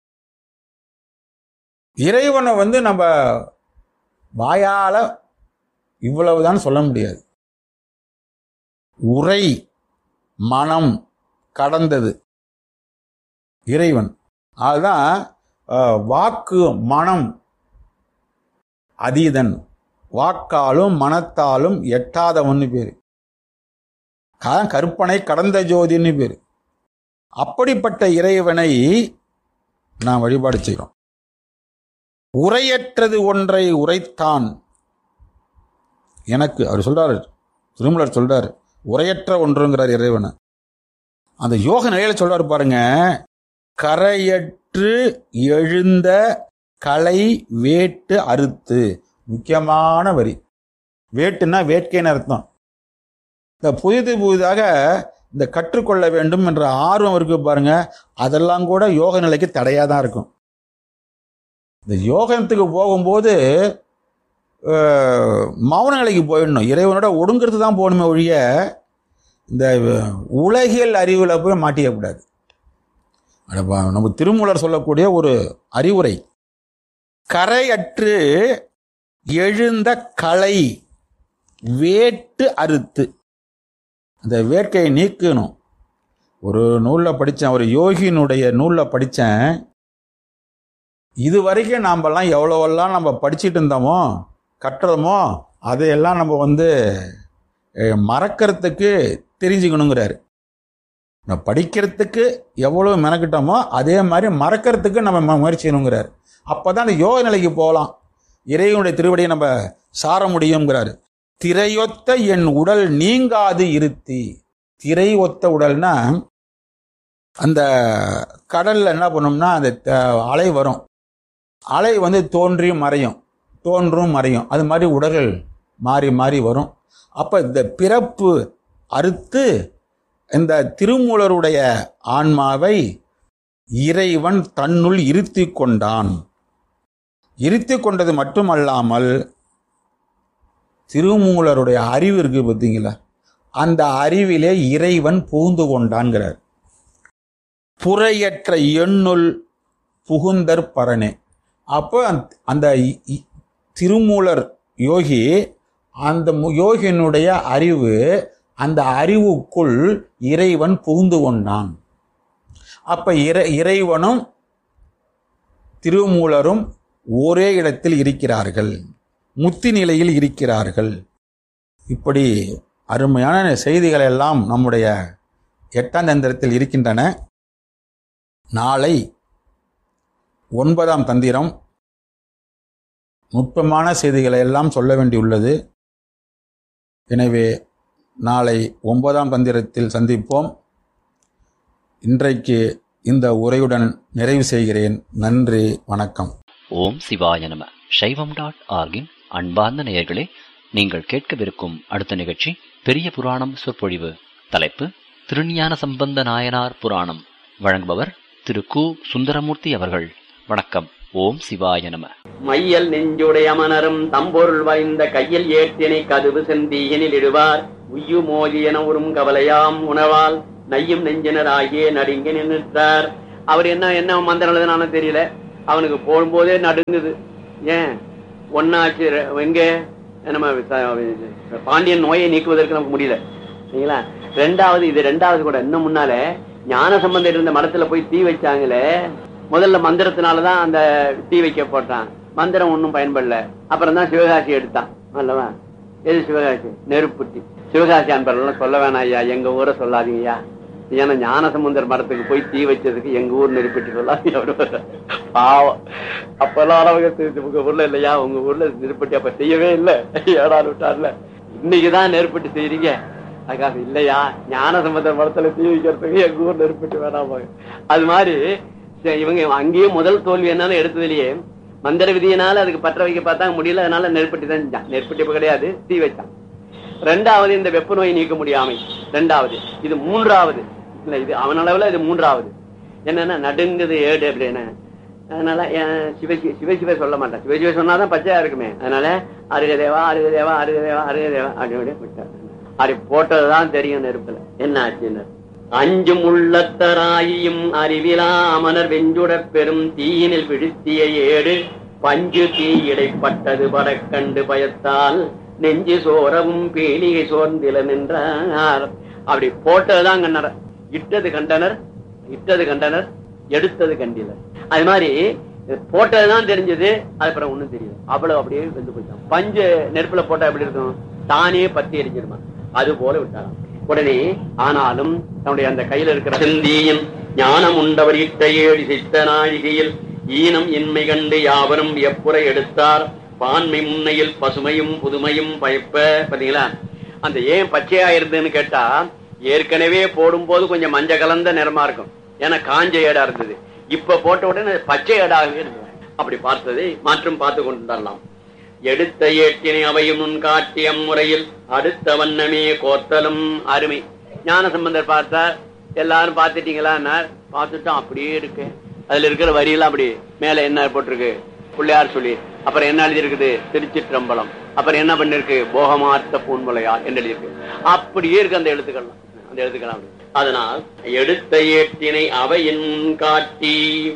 இறைவனை வந்து நம்ம வாயால இவ்வளவுதான் சொல்ல முடியாது உரை மனம் கடந்தது இறைவன் அதுதான் அஹ், வாக்கு மனம் அதீதன் வாக்காலும் மனத்தாலும் எட்டாதவன்னு பேரு அதான் கற்பனை கடந்த ஜோதின்னு பேரு அப்படிப்பட்ட இறைவனை நாம் வழிபாடு செய்கிறோம் உரையற்றது ஒன்றை உரைத்தான் எனக்கு அவர் சொல்றாரு திருமலர் சொல்றாரு உரையற்ற ஒன்றுங்கிறார் இறைவனை அந்த யோக நிலையில சொல்றாரு பாருங்க கரையற்று எழுந்த களை வேட்டு அறுத்து முக்கியமான வரி வேட்டுன்னா வேட்கைன்னு அர்த்தம் இந்த புதிது புதிதாக இந்த கற்றுக்கொள்ள வேண்டும் என்ற ஆர்வம் இருக்கு பாருங்க அதெல்லாம் கூட யோக நிலைக்கு தடையாக தான் இருக்கும் இந்த யோகத்துக்கு போகும்போது அஹ், மௌன நிலைக்கு போயிடணும் இறைவனோட ஒடுங்கிறது தான் போகணுமே ஒழிய இந்த உலகியல் அறிவில் போய் மாட்டிக்கக்கூடாது அடப்பா, நம்ம திருமூலர் சொல்லக்கூடிய ஒரு அறிவுரை கரையற்று எழுந்த களை வேட்டு அறுத்து அந்த வேட்கையை நீக்கணும் ஒரு நூலில் படித்தேன் ஒரு யோகியினுடைய நூலில் படித்தேன் இது வரைக்கும் நாமெல்லாம் எவ்வளோவெல்லாம் நம்ம படிச்சிட்டு இருந்தோமோ கட்டுறோமோ அதையெல்லாம் நம்ம வந்து அஹ், மறக்கறதுக்கு தெரிஞ்சுக்கணுங்கிறாரு நம்ம படிக்கிறதுக்கு எவ்வளோ மெனக்கிட்டோமோ அதே மாதிரி மறக்கறதுக்கு நம்ம மு- முயற்சி செய்யணுங்கிறார் அப்போ தான் அந்த யோக நிலைக்கு போகலாம் இறைவனுடைய திருவடியை நம்ம சார முடியுங்கிறாரு திரையொத்த என் உடல் நீங்காது இருத்தி திரை ஒத்த உடல்னா அந்த கடல்ல என்ன பண்ணும்னா அந்த த- அலை வரும் அலை வந்து தோன்றியும் மறையும் தோன்றும் மறையும் அது மாதிரி உடல்கள் மாறி மாறி வரும் அப்ப இந்த பிறப்பு அறுத்து இந்த திருமூலருடைய ஆன்மாவை இறைவன் தன்னுள் இருத்தி கொண்டான் இருத்தி கொண்டது மட்டுமல்லாமல் திருமூலருடைய அறிவு இருக்கு பார்த்தீங்களா அந்த அறிவிலே இறைவன் புகுந்து கொண்டான்கிறார் புறையற்ற எண்ணுள் புகுந்தற் பரனே அப்போ அந்த- அந்த இ- இ- திருமூலர் யோகி அந்த மு- யோகியினுடைய அறிவு அந்த அறிவுக்குள் இறைவன் புகுந்து கொண்டான் அப்ப இறை இறைவனும் திருமூலரும் ஒரே இடத்தில் இருக்கிறார்கள் முத்தி நிலையில் இருக்கிறார்கள் இப்படி அருமையான செய்திகள் எல்லாம் நம்முடைய எட்டாம் தந்திரத்தில் இருக்கின்றன நாளை ஒன்பதாம் தந்திரம் நுட்பமான செய்திகளை எல்லாம் சொல்ல வேண்டியுள்ளது எனவே நாளை ஒன்பதாம் தந்திரத்தில் சந்திப்போம் இன்றைக்கு இந்த உரையுடன் நிறைவு செய்கிறேன் நன்றி வணக்கம் ஓம் சிவாய நம சைவம் டாட் ஆர்கின் அன்பார்ந்த நேயர்களே நீங்கள் கேட்கவிருக்கும் அடுத்த நிகழ்ச்சி பெரிய புராணம் சொற்பொழிவு தலைப்பு திருஞான சம்பந்த நாயனார் புராணம் வழங்குபவர் திரு கு சுந்தரமூர்த்தி அவர்கள் வணக்கம் ஓம் சிவாய நம மையல் நெஞ்சுடைய அமனரும் தம்பொருள் வாய்ந்த கையில் ஏற்றினை கதுவு செந்தீயனில் இடுவார் உய்யு மோதி என உறும் கவலையாம் உணவால் நையும் நெஞ்சினர் ஆகிய நடுங்கி நின்றுட்டார் அவர் என்ன என்ன மந்திரம் எழுதுனாலும் தெரியல அவனுக்கு போகும்போதே நடுங்குது ஏன் ஒன்னாச்சு ரெ- எங்க நம்ம ச- பாண்டியன் நோயை நீக்குவதற்கு நமக்கு முடியல சரிங்களா ரெண்டாவது இது ரெண்டாவது கூட இன்னும் முன்னால ஞான சம்பந்தம் இருந்த மடத்துல போய் தீ வச்சாங்களே முதல்ல மந்திரத்தினாலதான் அந்த தீ வைக்க போட்டான் மந்திரம் ஒண்ணும் பயன்படல அப்புறம் தான் சிவகாசி எடுத்தான் அல்லவா எது சிவகாசி நெருப்புட்டி சிவகாசி அன்பர்கள் சொல்ல வேணாம் ஐயா எங்க ஊரை சொல்லாதீங்க ஐயா ஏன்னா ஞானசமுந்தர் மரத்துக்கு போய் தீ வச்சதுக்கு எங்க ஊர் நெருப்பிட்டு சொல்லாதீங்க அவரு பாவம் அப்பெல்லாம் அளவுக்கு தெரிஞ்சு உங்க ஊர்ல இல்லையா உங்க ஊர்ல நெருப்பட்டி அப்ப செய்யவே இல்லை ஏடாடு விட்டார்ல இன்னைக்குதான் நெருப்பட்டி செய்றீங்க அதுக்காக இல்லையா ஞானசம்பந்தர் மரத்துல தீ வைக்கிறதுக்கு எங்க ஊர் நெருப்பட்டி வேணாம் அது மாதிரி சரி, இவங்க அங்கேயே முதல் தோல்வி என்னன்னு எடுத்ததுலயே மந்திர விதியினால அதுக்கு பற்ற வைக்க பார்த்தா முடியல அதனால நெருப்பட்டி தான் செஞ்சான் நெருப்பட்டி இப்ப கிடையாது தீ வச்சான் ரெண்டாவது இந்த வெப்ப நோய் நீக்க முடியாமை ரெண்டாவது இது மூன்றாவது இல்ல இது அவன் அளவுல இது மூன்றாவது என்னன்னா நடுங்குது ஏடு அப்படின்னு அதனால ஏன் சிவ சிவ சிவ சொல்ல மாட்டான் சிவ சிவ சொன்னாதான் பச்சையா இருக்குமே அதனால அருக தேவா அருக தேவா அருக தேவா அருக தேவா அப்படி விட்டார் அப்படி போட்டதுதான் தெரியும் நெருப்புல என்ன ஆச்சுன்னு அஞ்சும் உள்ளத்தராயும் அறிவிலா அமனர் வெஞ்சுடப் பெரும் தீயினில் விழுத்திய ஏடு பஞ்சு தீ இடைப்பட்டது படக்கண்டு பயத்தால் நெஞ்சு சோரவும் பீலிகை சோர்ந்தில நின்றார் அப்படி போட்டதுதான் கண்டனர் இட்டது கண்டனர் இட்டது கண்டனர் எடுத்தது கண்டிலர் அது மாதிரி போட்டதுதான் தெரிஞ்சது அதுக்கப்புறம் ஒண்ணும் தெரியல அவ்வளவு அப்படியே வெந்து போயிட்டான் பஞ்சு நெருப்புல போட்டா எப்படி இருக்கும் தானே பத்தி எரிஞ்சிருமா அது போல விட்டாராம் உடனே ஆனாலும் தன்னுடைய அந்த கையில இருக்கிற சிந்தியின் ஞானம் உண்டவர் இட்ட ஏழி சித்த நாழிகையில் ஈனம் இன்மை கண்டு யாவரும் எப்புரை எடுத்தார் பான்மை முன்னையில் பசுமையும் புதுமையும் பயப்ப பாத்தீங்களா அந்த ஏன் பச்சையா இருந்ததுன்னு கேட்டா ஏற்கனவே போடும்போது கொஞ்சம் மஞ்ச கலந்த நிறமா இருக்கும் ஏன்னா காஞ்ச ஏடா இருந்தது இப்ப போட்ட உடனே அது பச்சை ஏடாகவே இருந்தது அப்படி பார்த்ததை மாற்றம் பார்த்து கொண்டு எடுத்த ஏட்டினை அவையும் முன் காட்டிய முறையில் அடுத்த வண்ணமே கோத்தலும் அருமை ஞான சம்பந்தர் பார்த்தார் எல்லாரும் பார்த்துட்டீங்களா பார்த்துட்டோம் அப்படியே இருக்கு அதுல இருக்கிற வரியெல்லாம் அப்படி மேல என்ன போட்டிருக்கு பிள்ளையார் சொல்லி அப்புறம் என்ன எழுதி இருக்குது திருச்சிற்றம்பலம் அப்புறம் என்ன பண்ணிருக்கு போகமார்த்த பூன்முலையார் என்று எழுதியிருக்கு அப்படியே இருக்கு அந்த எழுத்துக்கள்லாம் அந்த எழுத்துக்கள் அப்படி. அதனால் எடுத்த ஏட்டினை அவையின் முன் காட்டி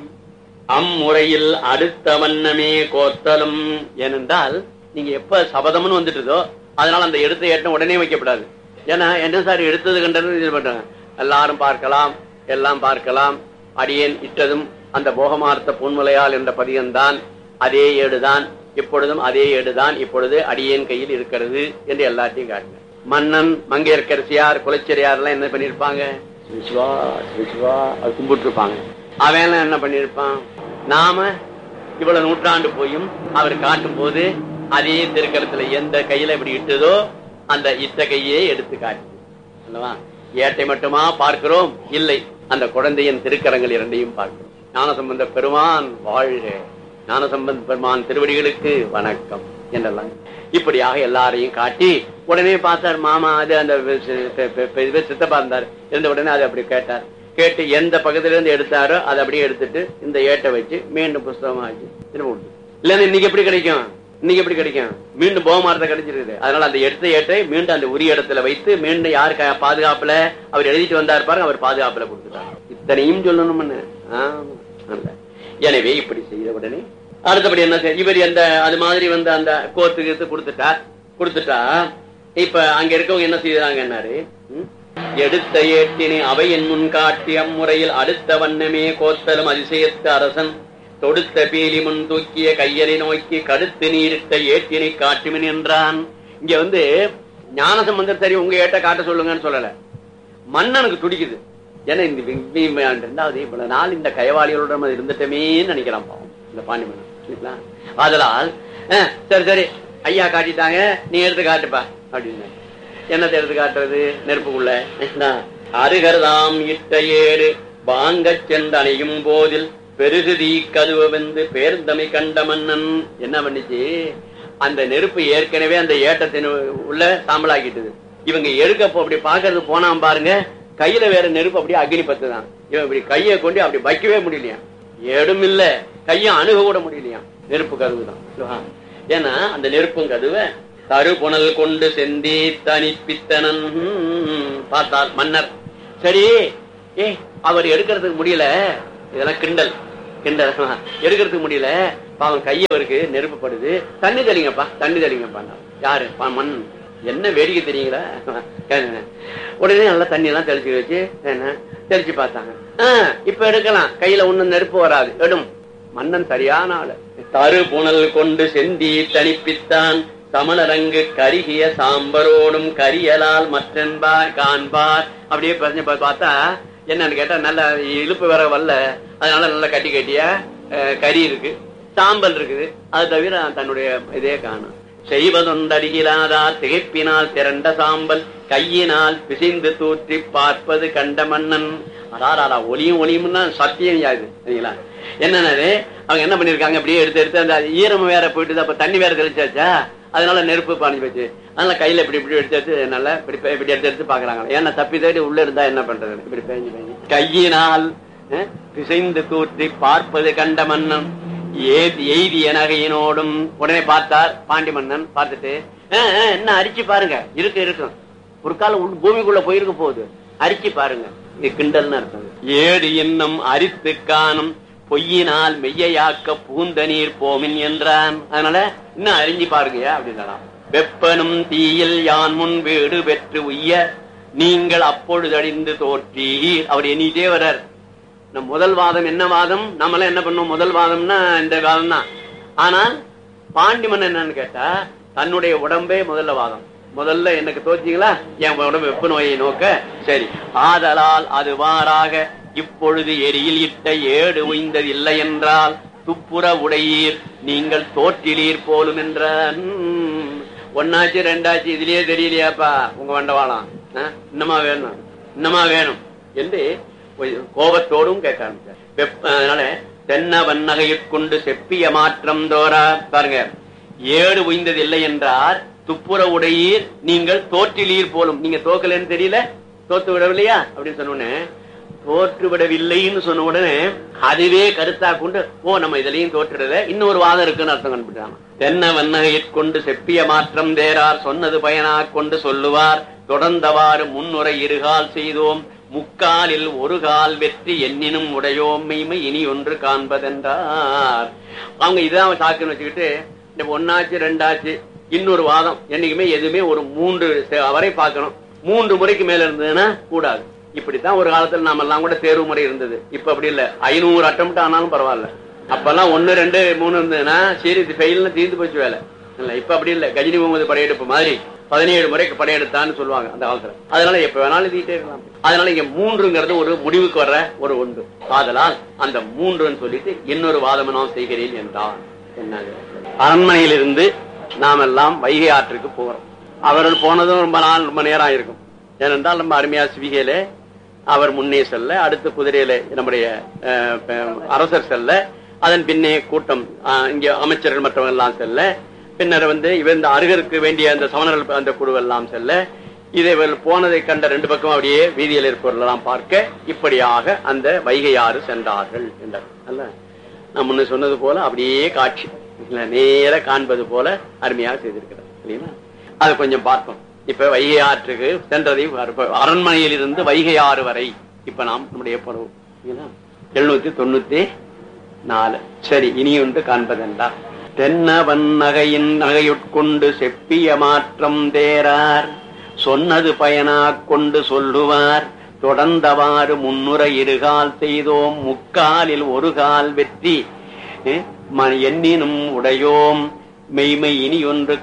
அம்முறையில் அடுத்த வண்ணமே கோத்தலும் ஏனென்றால் நீங்க எப்ப சபதம்னு வந்துட்டுதோ அதனால அந்த எடுத்த ஏட்டம் உடனே வைக்கப்படாது ஏன்னா என்ன சார் எடுத்தது கண்டது இது பண்றாங்க எல்லாரும் பார்க்கலாம் எல்லாம் பார்க்கலாம் அடியேன் இட்டதும் அந்த போகமார்த்த பொன்முலையால் என்ற பதியம்தான் அதே ஏடுதான் இப்பொழுதும் அதே ஏடுதான் இப்பொழுது அடியேன் கையில் இருக்கிறது என்று எல்லாத்தையும் காட்டின மன்னன் மங்கையர்கரசியார் குலச்சரியார் எல்லாம் என்ன பண்ணிருப்பாங்க சிவா சிவா அது கும்பிட்டு இருப்பாங்க அவன் எல்லாம் என்ன பண்ணிருப்பான் நாம இவ்வளவு நூற்றாண்டு போயும் அவர் காட்டும் போது அதே திருக்கலத்துல எந்த கையில இப்படி இட்டதோ அந்த இட்ட கையே எடுத்து காட்டு அல்லவா ஏட்டை மட்டுமா பார்க்கிறோம் இல்லை அந்த குழந்தையின் திருக்கரங்கள் இரண்டையும் பார்க்கிறோம் ஞானசம்பந்த பெருமான் வாழ்க ஞானசம்பந்த பெருமான் திருவடிகளுக்கு வணக்கம் என்றெல்லாம் இப்படியாக எல்லாரையும் காட்டி உடனே பார்த்தார் மாமா அது அந்த சி- பெ- பெ- பெ- இது சித்தப்பா இருந்தார் இருந்த உடனே அதை அப்படி கேட்டார் கேட்டு எந்த பக்கத்துல இருந்து எடுத்தாரோ அதை அப்படியே எடுத்துட்டு இந்த ஏட்டை வச்சு மீண்டும் புஸ்தகமா ஆச்சு திரும்ப விட்டு இல்லன்னா இன்னைக்கு எப்படி கிடைக்கும் இன்னைக்கு எப்படி கிடைக்கும் மீண்டும் போகமாரத்தை கிடைச்சிருக்குது அதனால அந்த எடுத்த ஏட்டை மீண்டும் அந்த உரிய இடத்துல வைத்து மீண்டும் யாரு க- பாதுகாப்புல அவர் எழுதிட்டு வந்தார் பாருங்க அவர் பாதுகாப்புல கொடுத்துட்டார் இத்தனையும் சொல்லணும்னு ஆமா நல்ல. எனவே இப்படி செய்த உடனே அடுத்தபடி என்ன செய்ய இவர் எந்த அது மாதிரி வந்து அந்த கோர்த்துக்கு எடுத்து கொடுத்துட்டா கொடுத்துட்டா இப்ப அங்க இருக்கவங்க என்ன செய்யறாங்கன்னாரு ம்? எடுத்த ஏட்டினை அவை என் முன் காட்டிய முறையில் அடுத்த வண்ணமே கோத்தலும் அதிசயத்த அரசன் தொடுத்த பீலி முன் தூக்கிய கையலை நோக்கி கடுத்து நீரிட்ட ஏட்டினை காட்டுமின் என்றான் இங்க வந்து ஞானசம்பந்தர் சரி உங்க ஏட்ட காட்ட சொல்லுங்கன்னு சொல்லல மன்னனுக்கு துடிக்குது ஏன்னா இந்த வி- வி- ரெண்டாவது இவ்வளவு நாள் இந்த கயவாளிகளோட நம்ம இருந்துட்டமேன்னு நினைக்கிறான் பாவம் இந்த பாண்டி மன்னன் சரிங்களா? ஆதலால் அஹ், சரி சரி ஐயா காட்டிட்டாங்க நீ எடுத்து காட்டுப்பா அப்படின்னு என்னத்தை எடுத்து காட்டுறது நெருப்புக்குள்ள என்ன? அருகர்தாம் இட்ட ஏடு வாங்கச் சென்றணையும் போதில் பெருகுதி கதுவ வந்து பேர்ந்தமை கண்ட மன்னன் என்ன பண்ணுச்சு அந்த நெருப்பு ஏற்கனவே அந்த ஏட்டத்தின் உள்ள சாம்பலாக்கிட்டுது இவங்க எடுக்க போ- அப்படி பாக்குறது போனான் பாருங்க கையில வேற நெருப்பு அப்படியே அக்னி பத்து தான் இவன் இப்படி கையை கொண்டு அப்படி வைக்கவே முடியலையா ஏடும் இல்ல கையை அணுக கூட முடியலையா நெருப்பு கதவு தான் ஏன்னா அந்த நெருப்பும் கதுவை தருபுணல் கொண்டு செந்தி தனிப்பித்தனன் பார்த்தார் மன்னர் சரி ஏ அவர் எடுக்கிறதுக்கு முடியல இதெல்லாம் கிண்டல் கிண்டல் எடுக்கிறதுக்கு முடியல பாவம் கைய அவருக்கு நெருப்புப்படுது தண்ணி தெளிங்கப்பா தண்ணி தெளிங்கப்பா யாரு பா- மண் என்ன வேடிக்கை தெரியுங்களா உடனே நல்லா தண்ணி எல்லாம் தெளிச்சு வச்சு என்ன தெளிச்சு பார்த்தாங்க ஆ, இப்ப எடுக்கலாம் கையில ஒண்ணும் நெருப்பு வராது எடும் மன்னன் சரியான ஆளு தரு புனல் கொண்டு செந்தி தணிப்பித்தான் சமணரங்கு கருகிய சாம்பரோடும் கரியலால் மற்றென்பா காண்பார் அப்படியே பறிஞ்சு பா- பார்த்தா என்னன்னு கேட்டா நல்ல இழுப்பு வேற வரல அதனால நல்லா கட்டி கட்டியா அஹ், கறி இருக்கு சாம்பல் இருக்குது அது தவிர தன்னுடைய இதே காணும் செய்வதொந்தடியிலாதார் திகைப்பினால் திரண்ட சாம்பல் கையினால் பிசைந்து தூற்றி பார்ப்பது கண்ட மன்னன் அடாராடா ஒளியும் ஒளியும்னா சத்தியம் யாது சரிங்களா என்னன்னு அவங்க என்ன பண்ணிருக்காங்க அப்படியே எடுத்து எடுத்து அந்த ஈரம் வேற போயிட்டு அப்ப தண்ணி வேற தெளிச்சாச்சா அதனால நெருப்பு பாஞ்சு போச்சு அதனால கையில இப்படி இப்படி எடுத்து எடுத்து நல்லா இப்படி பே- இப்படி எடுத்து எடுத்து பாக்குறாங்க ஏன்னா தப்பி தேடி உள்ள இருந்தா என்ன பண்றது இப்படி பேஞ்சு பேஞ்சு கையினால் அஹ், பிசைந்து தூற்றி பார்ப்பது கண்ட மன்னன் ஏதி எய்திய நகையினோடும் உடனே பார்த்தார் பாண்டி மன்னன் பார்த்துட்டு "அஹ், அஹ், என்ன அரிச்சு பாருங்க இருக்கு இருக்கும் ஒரு காலம் உள் பூமிக்குள்ள போயிருக்க போகுது அரிச்சு பாருங்க இது கிண்டல்னு அர்த்தம் ஏடு இன்னும் அரித்து காணும் பொய்யினால் மெய்யாக்க பூந்த நீர் போமின் என்றான் அதனால இன்னும் அறிஞ்சு பாருங்க அப்படின்னா வெப்பனும் தீயில் யான் முன் வீடு பெற்று உய்ய நீங்கள் அப்பொழுது அழிந்து தோற்றி அவர் எண்ணிட்டே வர்றார் நம்ம முதல் வாதம் என்ன வாதம் நம்மளாம் என்ன பண்ணோம் முதல் வாதம்னா இந்த வாதம் தான் ஆனால் பாண்டி மன்னன் என்னன்னு கேட்டா தன்னுடைய உடம்பே முதல்ல வாதம் முதல்ல எனக்கு தோச்சிங்களா என் உடம்பு வெப்ப நோயை நோக்க சரி ஆதலால் அது வாராக இப்பொழுது எரியில் இட்ட ஏடு உய்ந்தது இல்லை என்றால் துப்புர உடையீர் நீங்கள் தோற்றிலீர் போலும் என்ற ஒன்னாச்சு ரெண்டாச்சு இதுலயே தெரியலையாப்பா உங்க வண்டவாளம் ஆ? இன்னமா வேணும் இன்னமா வேணும் என்று கொஞ்சம் கோபத்தோடும் கேட்க ஆரம்பிச்சார் வெப்ப அதனால தென்ன வன்னகையைக் கொண்டு செப்பிய மாற்றம் தோரா பாருங்க ஏடு உய்ந்தது இல்லை என்றார் துப்புர உடையீர் நீங்கள் தோற்றிலீர் போலும் நீங்க தோக்கலன்னு தெரியல தோத்து விடவில்லையா அப்படின்னு சொன்ன உடனே தோற்று விடவில்லைன்னு சொன்ன உடனே அதுவே கருத்தா கொண்டு ஓ நம்ம இதுலயும் தோற்றுறத இன்னொரு வாதம் இருக்குன்னு அர்த்தம் கண்டுபிடிச்சாங்க தென்ன வன்னகையைக் கொண்டு செப்பிய மாற்றம் தேரார் சொன்னது பயனா கொண்டு சொல்லுவார் தொடர்ந்தவாறு முன்னுரை இருகால் செய்தோம் முக்காலில் ஒரு கால் வெற்றி எண்ணினும் உடையோம் மெய்மை இனி ஒன்று காண்பதென்றார் அவங்க இதான் சாக்குன்னு வச்சுக்கிட்டு இந்த ஒன்னாச்சு ரெண்டாச்சு இன்னொரு வாதம் என்னைக்குமே எதுவுமே ஒரு மூன்று செ- வரை பார்க்கணும் மூன்று முறைக்கு மேல இருந்ததுன்னா கூடாது இப்படித்தான் ஒரு காலத்துல நாம எல்லாம் கூட தேர்வு முறை இருந்தது இப்ப அப்படி இல்ல ஐநூறு அட்டம் ஆனாலும் பரவாயில்ல அப்பெல்லாம் ஒன்னு ரெண்டு மூணு இருந்ததுன்னா சரி இது ஃபெயில்னு தீர்ந்து போச்சு வேலை இல்ல இப்ப அப்படி இல்ல கஜினி முகமது படையெடுப்பு மாதிரி பதினேழு முறைக்கு படையெடுத்தான்னு சொல்லுவாங்க அந்த காலத்துல அதனால எப்ப வேணாலும் எழுதிட்டே இருக்கலாம் அதனால இங்க மூன்றுங்கிறது ஒரு முடிவுக்கு வர்ற ஒரு ஒன்று ஆதலால் அந்த மூன்றுன்னு சொல்லிட்டு இன்னொரு வாதம் நான் செய்கிறேன் என்றான் என்னது அரண்மனையிலிருந்து நாம் எல்லாம் வைகை ஆற்றுக்கு போகிறோம் அவர்கள் போனதும் ரொம்ப நாள் ரொம்ப நேரம் ஆயிருக்கும் ஏனென்றால் நம்ம அருமையா சிவிகையில அவர் முன்னே செல்ல அடுத்து குதிரையில நம்முடைய அஹ், ப- அரசர் செல்ல அதன் பின்னே கூட்டம் அஹ், இங்கே அமைச்சர்கள் மற்றவங்க எல்லாம் செல்ல பின்னர் வந்து இவன் இந்த அருகருக்கு வேண்டிய அந்த சமணர்கள் அந்த குழுவெல்லாம் செல்ல இதை இவர்கள் போனதை கண்ட ரெண்டு பக்கம் அப்படியே வீதியில் இருப்பவர்களெல்லாம் பார்க்க இப்படியாக அந்த வைகை ஆறு சென்றார்கள் என்றார் அல்ல நான் முன்ன சொன்னது போல அப்படியே காட்சி இல்ல, நேர காண்பது போல அருமையாக செய்திருக்கிறார் இல்லைங்களா அதை கொஞ்சம் பார்ப்போம் இப்ப வைகை ஆற்றுக்கு சென்றதை பார்ப்போம். அரண்மனையில் இருந்து வைகை ஆறு வரை இப்ப நாம் நம்முடைய பருவம் எழுநூத்தி தொண்ணூத்தி நாலு சரி இனி ஒன்று காண்பதென்றா தென்னவன் நகையின் நகையுட்கொண்டு செப்பிய மாற்றம் தேரார் சொன்னது பயனாக் கொண்டு சொல்லுவார் தொடர்ந்தவாறு முன்னுரை இருகால் செய்தோம் முக்காலில் ஒரு கால் வெற்றி eh, ம- எண்ணினும் உடையோம் மெய்மை இனி ஒன்று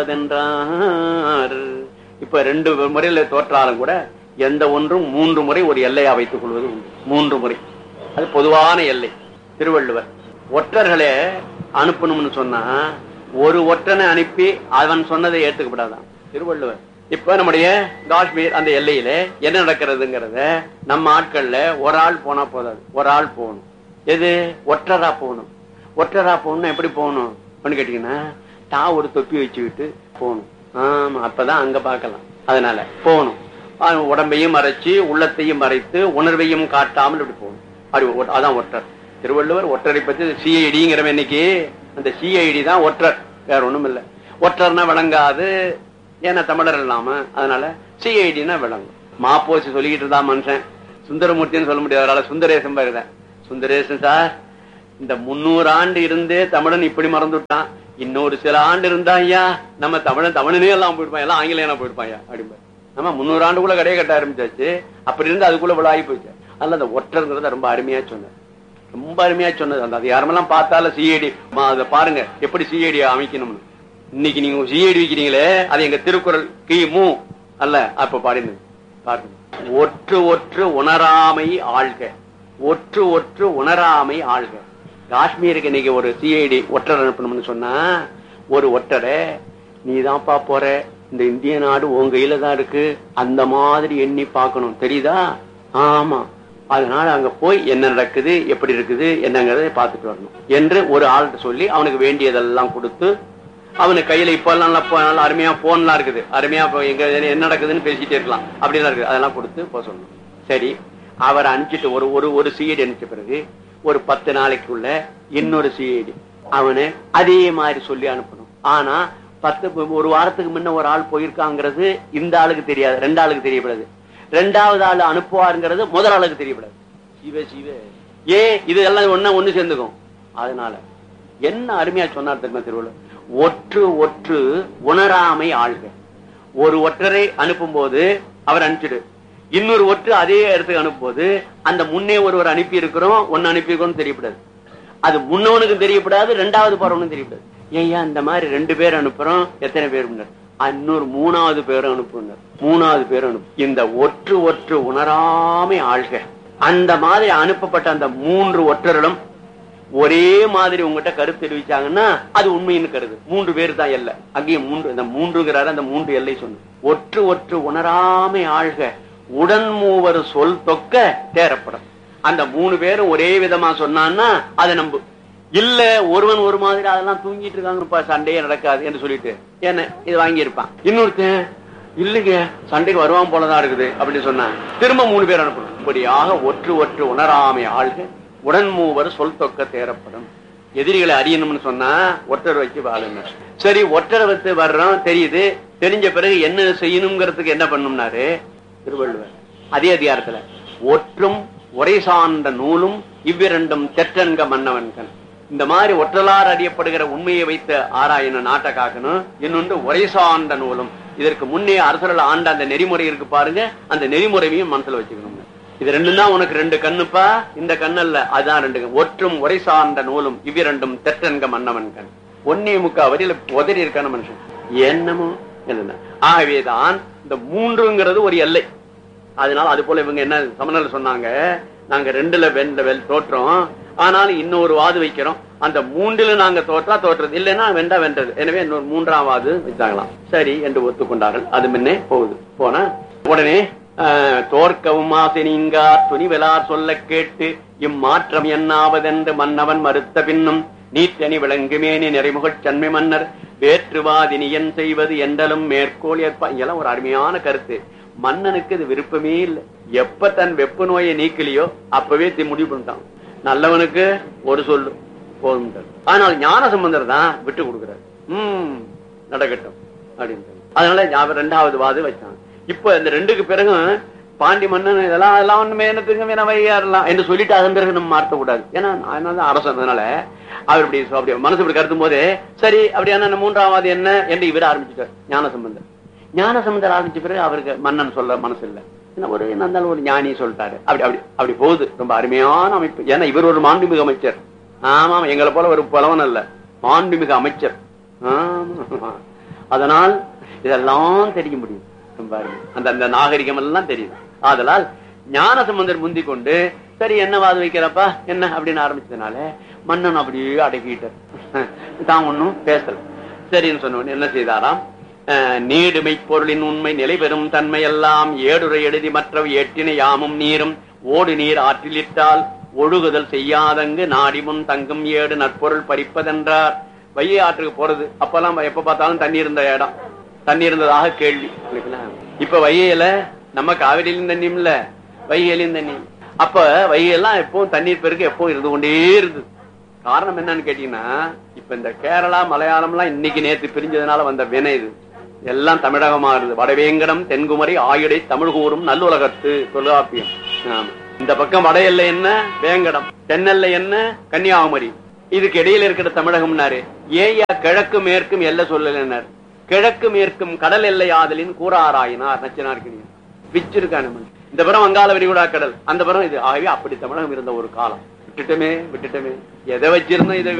காண்பதென்றார் இப்ப ரெண்டு முறையில தோற்றாலும் கூட எந்த ஒன்றும் மூன்று முறை ஒரு எல்லையா வைத்துக் கொள்வது உண்டு மூன்று முறை அது பொதுவான எல்லை திருவள்ளுவர் ஒற்றர்களே அனுப்பணும்னு சொன்னா ஒரு ஒற்றனை அனுப்பி அவன் சொன்னதை ஏத்துக்கப்படாதான் திருவள்ளுவர் இப்ப நம்முடைய காஷ்மீர் அந்த எல்லையில என்ன நடக்கிறதுங்கிறத நம்ம ஆட்கள்ல ஒரு ஆள் போனா போதாது ஒரு ஆள் போகணும் எது ஒற்றரா போகணும் ஒற்றரா போகணும் எப்படி போகணும் அப்படின்னு கேட்டீங்கன்னா தான் ஒரு தொப்பி வச்சுக்கிட்டு போகணும் ஆமா அப்பதான் அங்க பார்க்கலாம் அதனால போகணும் ஆஹ் உடம்பையும் மறைச்சு உள்ளத்தையும் மறைத்து உணர்வையும் காட்டாமல் இப்படி போகணும் அப்படி ஒ- அதான் ஒற்றர் திருவள்ளுவர் ஒற்றரை பத்தி சிஐடிங்கிறவன் இன்னைக்கு அந்த சிஐடி தான் ஒற்றர் வேற ஒண்ணும் இல்ல ஒற்றர்னா விளங்காது ஏன்னா தமிழர் இல்லாம அதனால சிஐடினா விளங்கும் மாப்போசி சொல்லிக்கிட்டு இருந்தா மனுஷன் சுந்தரமூர்த்தின்னு சொல்ல முடியாது அதனால சுந்தரேசன் பாருங்க சுந்தரேசன் சார் இந்த முன்னூறு ஆண்டு இருந்தே தமிழன் இப்படி மறந்துட்டான் இன்னொரு சில ஆண்டு இருந்தா ஐயா நம்ம தமிழன் தமிழனே எல்லாம் போயிருப்பான் எல்லாம் ஆங்கிலேயனா போயிருப்பான் ஐயா அப்படிம்பா நம்ம முன்னூறு ஆண்டுக்குள்ள கடையை கட்ட ஆரம்பிச்சாச்சு அப்படி இருந்து அதுக்குள்ள விழாகி போச்சு அதனால அந்த ஒற்றங்கிறத ரொம்ப அருமையா சொன்னேன் ரொம்ப அருமையா சொன்னது அந்த அதிகாரமெல்லாம் பார்த்தால சிஐடி அதை பாருங்க எப்படி சிஐடி அமைக்கணும்னு இன்னைக்கு நீங்க சிஐடி வைக்கிறீங்களே அது எங்க திருக்குறள் கி மு அல்ல அப்ப பாடினது பாருங்க ஒற்று ஒற்று உணராமை ஆள்க ஒற்று ஒற்று உணராமை ஆள்க காஷ்மீருக்கு இன்னைக்கு ஒரு சிஐடி ஒற்றர் அனுப்பணும்னு சொன்னா ஒரு ஒற்றரை நீதான்ப்பா போற இந்த இந்திய நாடு உன் கையில தான் இருக்கு அந்த மாதிரி எண்ணி பார்க்கணும் தெரியுதா ஆமா அதனால அங்க போய் என்ன நடக்குது எப்படி இருக்குது என்னங்கறத பார்த்துட்டு வரணும் என்று ஒரு ஆள்கிட்ட சொல்லி அவனுக்கு வேண்டியதெல்லாம் கொடுத்து அவனுக்கு கையில இப்ப எல்லாம் நல்லா போ- நல்லா அருமையா போன்லாம் இருக்குது அருமையா இப்போ எங்க என்ன நடக்குதுன்னு பேசிட்டே இருக்கலாம் அப்படிலாம் இருக்குது அதெல்லாம் கொடுத்து போக சொல்லணும் சரி அவரை அனுப்பிச்சிட்டு ஒரு ஒரு ஒரு சிஐடி அனுப்பிச்ச பிறகு ஒரு பத்து நாளைக்குள்ள இன்னொரு சிஐடி அவனு அதே மாதிரி சொல்லி அனுப்பணும் ஆனா பத்து ஒரு வாரத்துக்கு முன்ன ஒரு ஆள் போயிருக்காங்கிறது இந்த ஆளுக்கு தெரியாது ரெண்டு ஆளுக்கு தெரியப்படாது ரெண்டாவது ஆள் அனுப்புவாருங்கிறது முதல் ஆளுக்கு தெரியப்படாது சிவ சிவ ஏ இது எல்லாம் ஒண்ணா ஒண்ணு சேர்ந்துக்கும் அதனால என்ன அருமையா சொன்னார் தெரியுமா திருவள்ளுவர் ஒற்று ஒற்று உணராமை ஆள்க ஒரு ஒற்றரை அனுப்பும்போது அவர் அனுப்பிச்சிடு இன்னொரு ஒற்று அதே இடத்துக்கு அனுப்பும்போது அந்த முன்னே ஒருவர் அனுப்பி இருக்கிறோம் ஒன்னு அனுப்பி இருக்கோம் தெரியப்படாது அது முன்னவனுக்கும் தெரியப்படாது ரெண்டாவது போறவனுக்கும் தெரியப்படாது ஏய்யா இந்த மாதிரி ரெண்டு பேர் அனுப்புறோம் எத்தனை பேர் முன்னர் இன்னொரு மூணாவது பேரும் அனுப்புனர் மூணாவது பேர் அனுப்பு இந்த ஒற்று ஒற்று உணராமை ஆள்க அந்த மாதிரி அனுப்பப்பட்ட அந்த மூன்று ஒற்றர்களும் ஒரே மாதிரி உங்ககிட்ட கருத்து தெரிவிச்சாங்கன்னா அது உண்மைன்னு கருது மூன்று பேர் தான் எல்லை அங்கேயும் மூன்று இந்த மூன்றுங்கிறாரு அந்த மூன்று எல்லை சொன்ன ஒற்று ஒற்று உணராமை ஆழ்க உடன் மூவர் சொல் தொக்க தேரப்படும் அந்த மூணு பேரும் ஒரே விதமா சொன்னான்னா அதை நம்பு இல்ல ஒருவன் ஒரு மாதிரி அதெல்லாம் தூங்கிட்டு இருக்காங்கப்பா சண்டையே நடக்காது என்று சொல்லிட்டு என்ன இது வாங்கி இருப்பான் இன்னொருத்தன் இல்லைங்க சண்டைக்கு வருவான் போலதான் இருக்குது அப்படின்னு சொன்னா திரும்ப மூணு பேர் அனுப்பணும் இப்படியாக ஒற்று ஒற்று உணராமை ஆள்க உடன் மூவர் சொல் தொக்க தேரப்படும் எதிரிகளை அறியணும்னு சொன்னா ஒற்றர் வச்சு வாழுங்க சரி ஒற்றரை வச்சு வர்றோம் தெரியுது தெரிஞ்ச பிறகு என்ன செய்யணுங்கிறதுக்கு என்ன பண்ணும்னாரு திருவள்ளுவர் அதே அதிகாரத்துல ஒற்றும் உரை சார்ந்த நூலும் இவ்விரண்டும் தெற்றன்க மன்னவன்கண் இந்த மாதிரி ஒற்றலார் அறியப்படுகிற உண்மையை வைத்து ஆராயணும் நாட்டை காக்கணும் இன்னொன்று உரை சார்ந்த நூலும் இதற்கு முன்னே அரசர்கள் ஆண்ட அந்த நெறிமுறை இருக்கு பாருங்க அந்த நெறிமுறையையும் மனசுல வச்சுக்கணும் இது ரெண்டும் தான் உனக்கு ரெண்டு கண்ணுப்பா இந்த கண்ணல்ல அதான் ரெண்டு கண். ஒற்றும் உரை சார்ந்த நூலும் இவ்விரண்டும் தெற்றன்க மன்னவன் கண் ஒன்னே முக்கா வரியில உதறி இருக்கான மனுஷன் என்னமோ என்ன ஆகவேதான் இந்த மூன்றுங்கிறது ஒரு எல்லை அதனால அது போல இவங்க என்ன சமணர் சொன்னாங்க நாங்க ரெண்டுல வென்ற வெல் தோற்றோம் ஆனாலும் இன்னொரு வாது வைக்கிறோம் அந்த மூன்றுல நாங்க தோற்றா தோற்றது இல்லைன்னா வெண்டா வென்றது எனவே இன்னொரு மூன்றாம் வாது வச்சாங்களாம் சரி என்று ஒத்துக்கொண்டார்கள் அது முன்னே போகுது போனா உடனே ஆஹ், தோற்கவும் ஆசை நீங்கா துணிவெலார் சொல்ல கேட்டு இம்மாற்றம் என்னாவதென்று மன்னவன் மறுத்த பின்னும் நீற்றணி விளங்குமேனி நிறைமுகச் சன்மை மன்னர் வேற்றுவாதினியன் செய்வது என்றலும் மேற்கோள் ஏற்பா இதெல்லாம் ஒரு அருமையான கருத்து மன்னனுக்கு இது விருப்பமே இல்லை எப்ப தன் வெப்ப நோயை நீக்கலையோ அப்பவே தி- முடிவு பண்ணிட்டான் நல்லவனுக்கு ஒரு சொல்லு போதும் ஆனால் ஞான சம்பந்தர் தான் விட்டு கொடுக்கிறார் உம் நடக்கட்டும் அப்படின்னு அதனால ஞாபகம் ரெண்டாவது வாது வச்சான் இப்ப இந்த ரெண்டுக்கு பிறகு பாண்டி மன்னன் இதெல்லாம் அதெல்லாம் ஒண்ணுமே என்னத்துக்கு வேணா வையாறலாம் என்று சொல்லிட்டு அதன் பிறகு நம்ம மாற்ற கூடாது ஏன்னா அதனால தான் அரசன் அதனால அவர் இப்படி சொ- அப்படி மனசு இப்படி கருத்தும் போது சரி அப்படியான இந்த மூன்றாவது என்ன என்று இவர் ஆரம்பிச்சுட்டார் ஞான சம்பந்தர் ஞான சம்பந்தர் ஆரம்பிச்ச பிறகு அவருக்கு மன்னன் சொல்ல மனசு இல்ல என்ன ஒரு என்ன இருந்தாலும் ஒரு ஞானி சொல்லிட்டாரு அப்படி அப்படி அப்படி போகுது ரொம்ப அருமையான அமைப்பு ஏன்னா இவர் ஒரு மாண்புமிகு அமைச்சர் ஆமா எங்களை போல ஒரு புலவன் அல்ல மாண்புமிகு அமைச்சர் ஆமா அதனால் இதெல்லாம் தெரிய முடியும் ரொம்ப அருமை. அந்த அந்த நாகரிகம் எல்லாம் தெரியுது ஆதலால் ஞான சம்பந்தர் முந்தி கொண்டு சரி என்ன வாது வைக்கிறப்பா என்ன அப்படின்னு ஆரம்பிச்சதுனால மன்னன் அப்படியே அடக்கிட்டார் தான் ஒண்ணும் பேசல சரின்னு சொன்ன உடனே என்ன செய்தாராம் அஹ், நீடுமை பொருளின் உண்மை நிலை பெறும் தன்மை எல்லாம் ஏடுரை எழுதி மற்ற ஏற்றினை யாமும் நீரும் ஓடு நீர் ஆற்றிலிட்டால் ஒழுகுதல் செய்யாதங்கு நாடி முன் தங்கும் ஏடு நற்பொருள் பறிப்பதென்றார் வைகை ஆற்றுக்கு போறது அப்பெல்லாம் எப்ப பார்த்தாலும் தண்ணி இருந்த இடம் தண்ணி இருந்ததாக கேள்வி இல்லைங்களா? இப்ப வைகையில நம்ம காவிரியிலும் தண்ணியும் இல்ல வைகையிலும் தண்ணி இல்ல. அப்ப வைகையெல்லாம் எப்பவும் தண்ணீர் பெருக்கு எப்பவும் இருந்து கொண்டே இருந்தது காரணம் என்னன்னு கேட்டீங்கன்னா இப்ப இந்த கேரளா மலையாளம் எல்லாம் இன்னைக்கு நேத்து பிரிஞ்சதுனால வந்த வினை இது எல்லாம் தமிழகமா இருந்தது வடவேங்கடம் தென்குமரி ஆயுடை தமிழ் கூறும் நல்லுலகத்து தொல்காப்பியம் ஆமா. இந்த பக்கம் வட எல்லை என்ன வேங்கடம் தென்னெல்லை என்ன கன்னியாகுமரி இதுக்கு இடையில இருக்கிற தமிழகம்னாரு ஏயா கிழக்கு மேற்கும் எல்லை சொல்லலைன்னார் கிழக்கு மேற்கும் கடல் எல்லை ஆதலின் கூறாராயினார் நச்சினார்கினியன் விச்சிருக்கான இந்த புறம் வங்காள விரிகுடா கடல் அந்த புறம் இது ஆகவே அப்படி தமிழகம் இருந்த ஒரு காலம் விட்டுட்டமே விட்டுட்டமே எதை வச்சிருந்தோம் இதை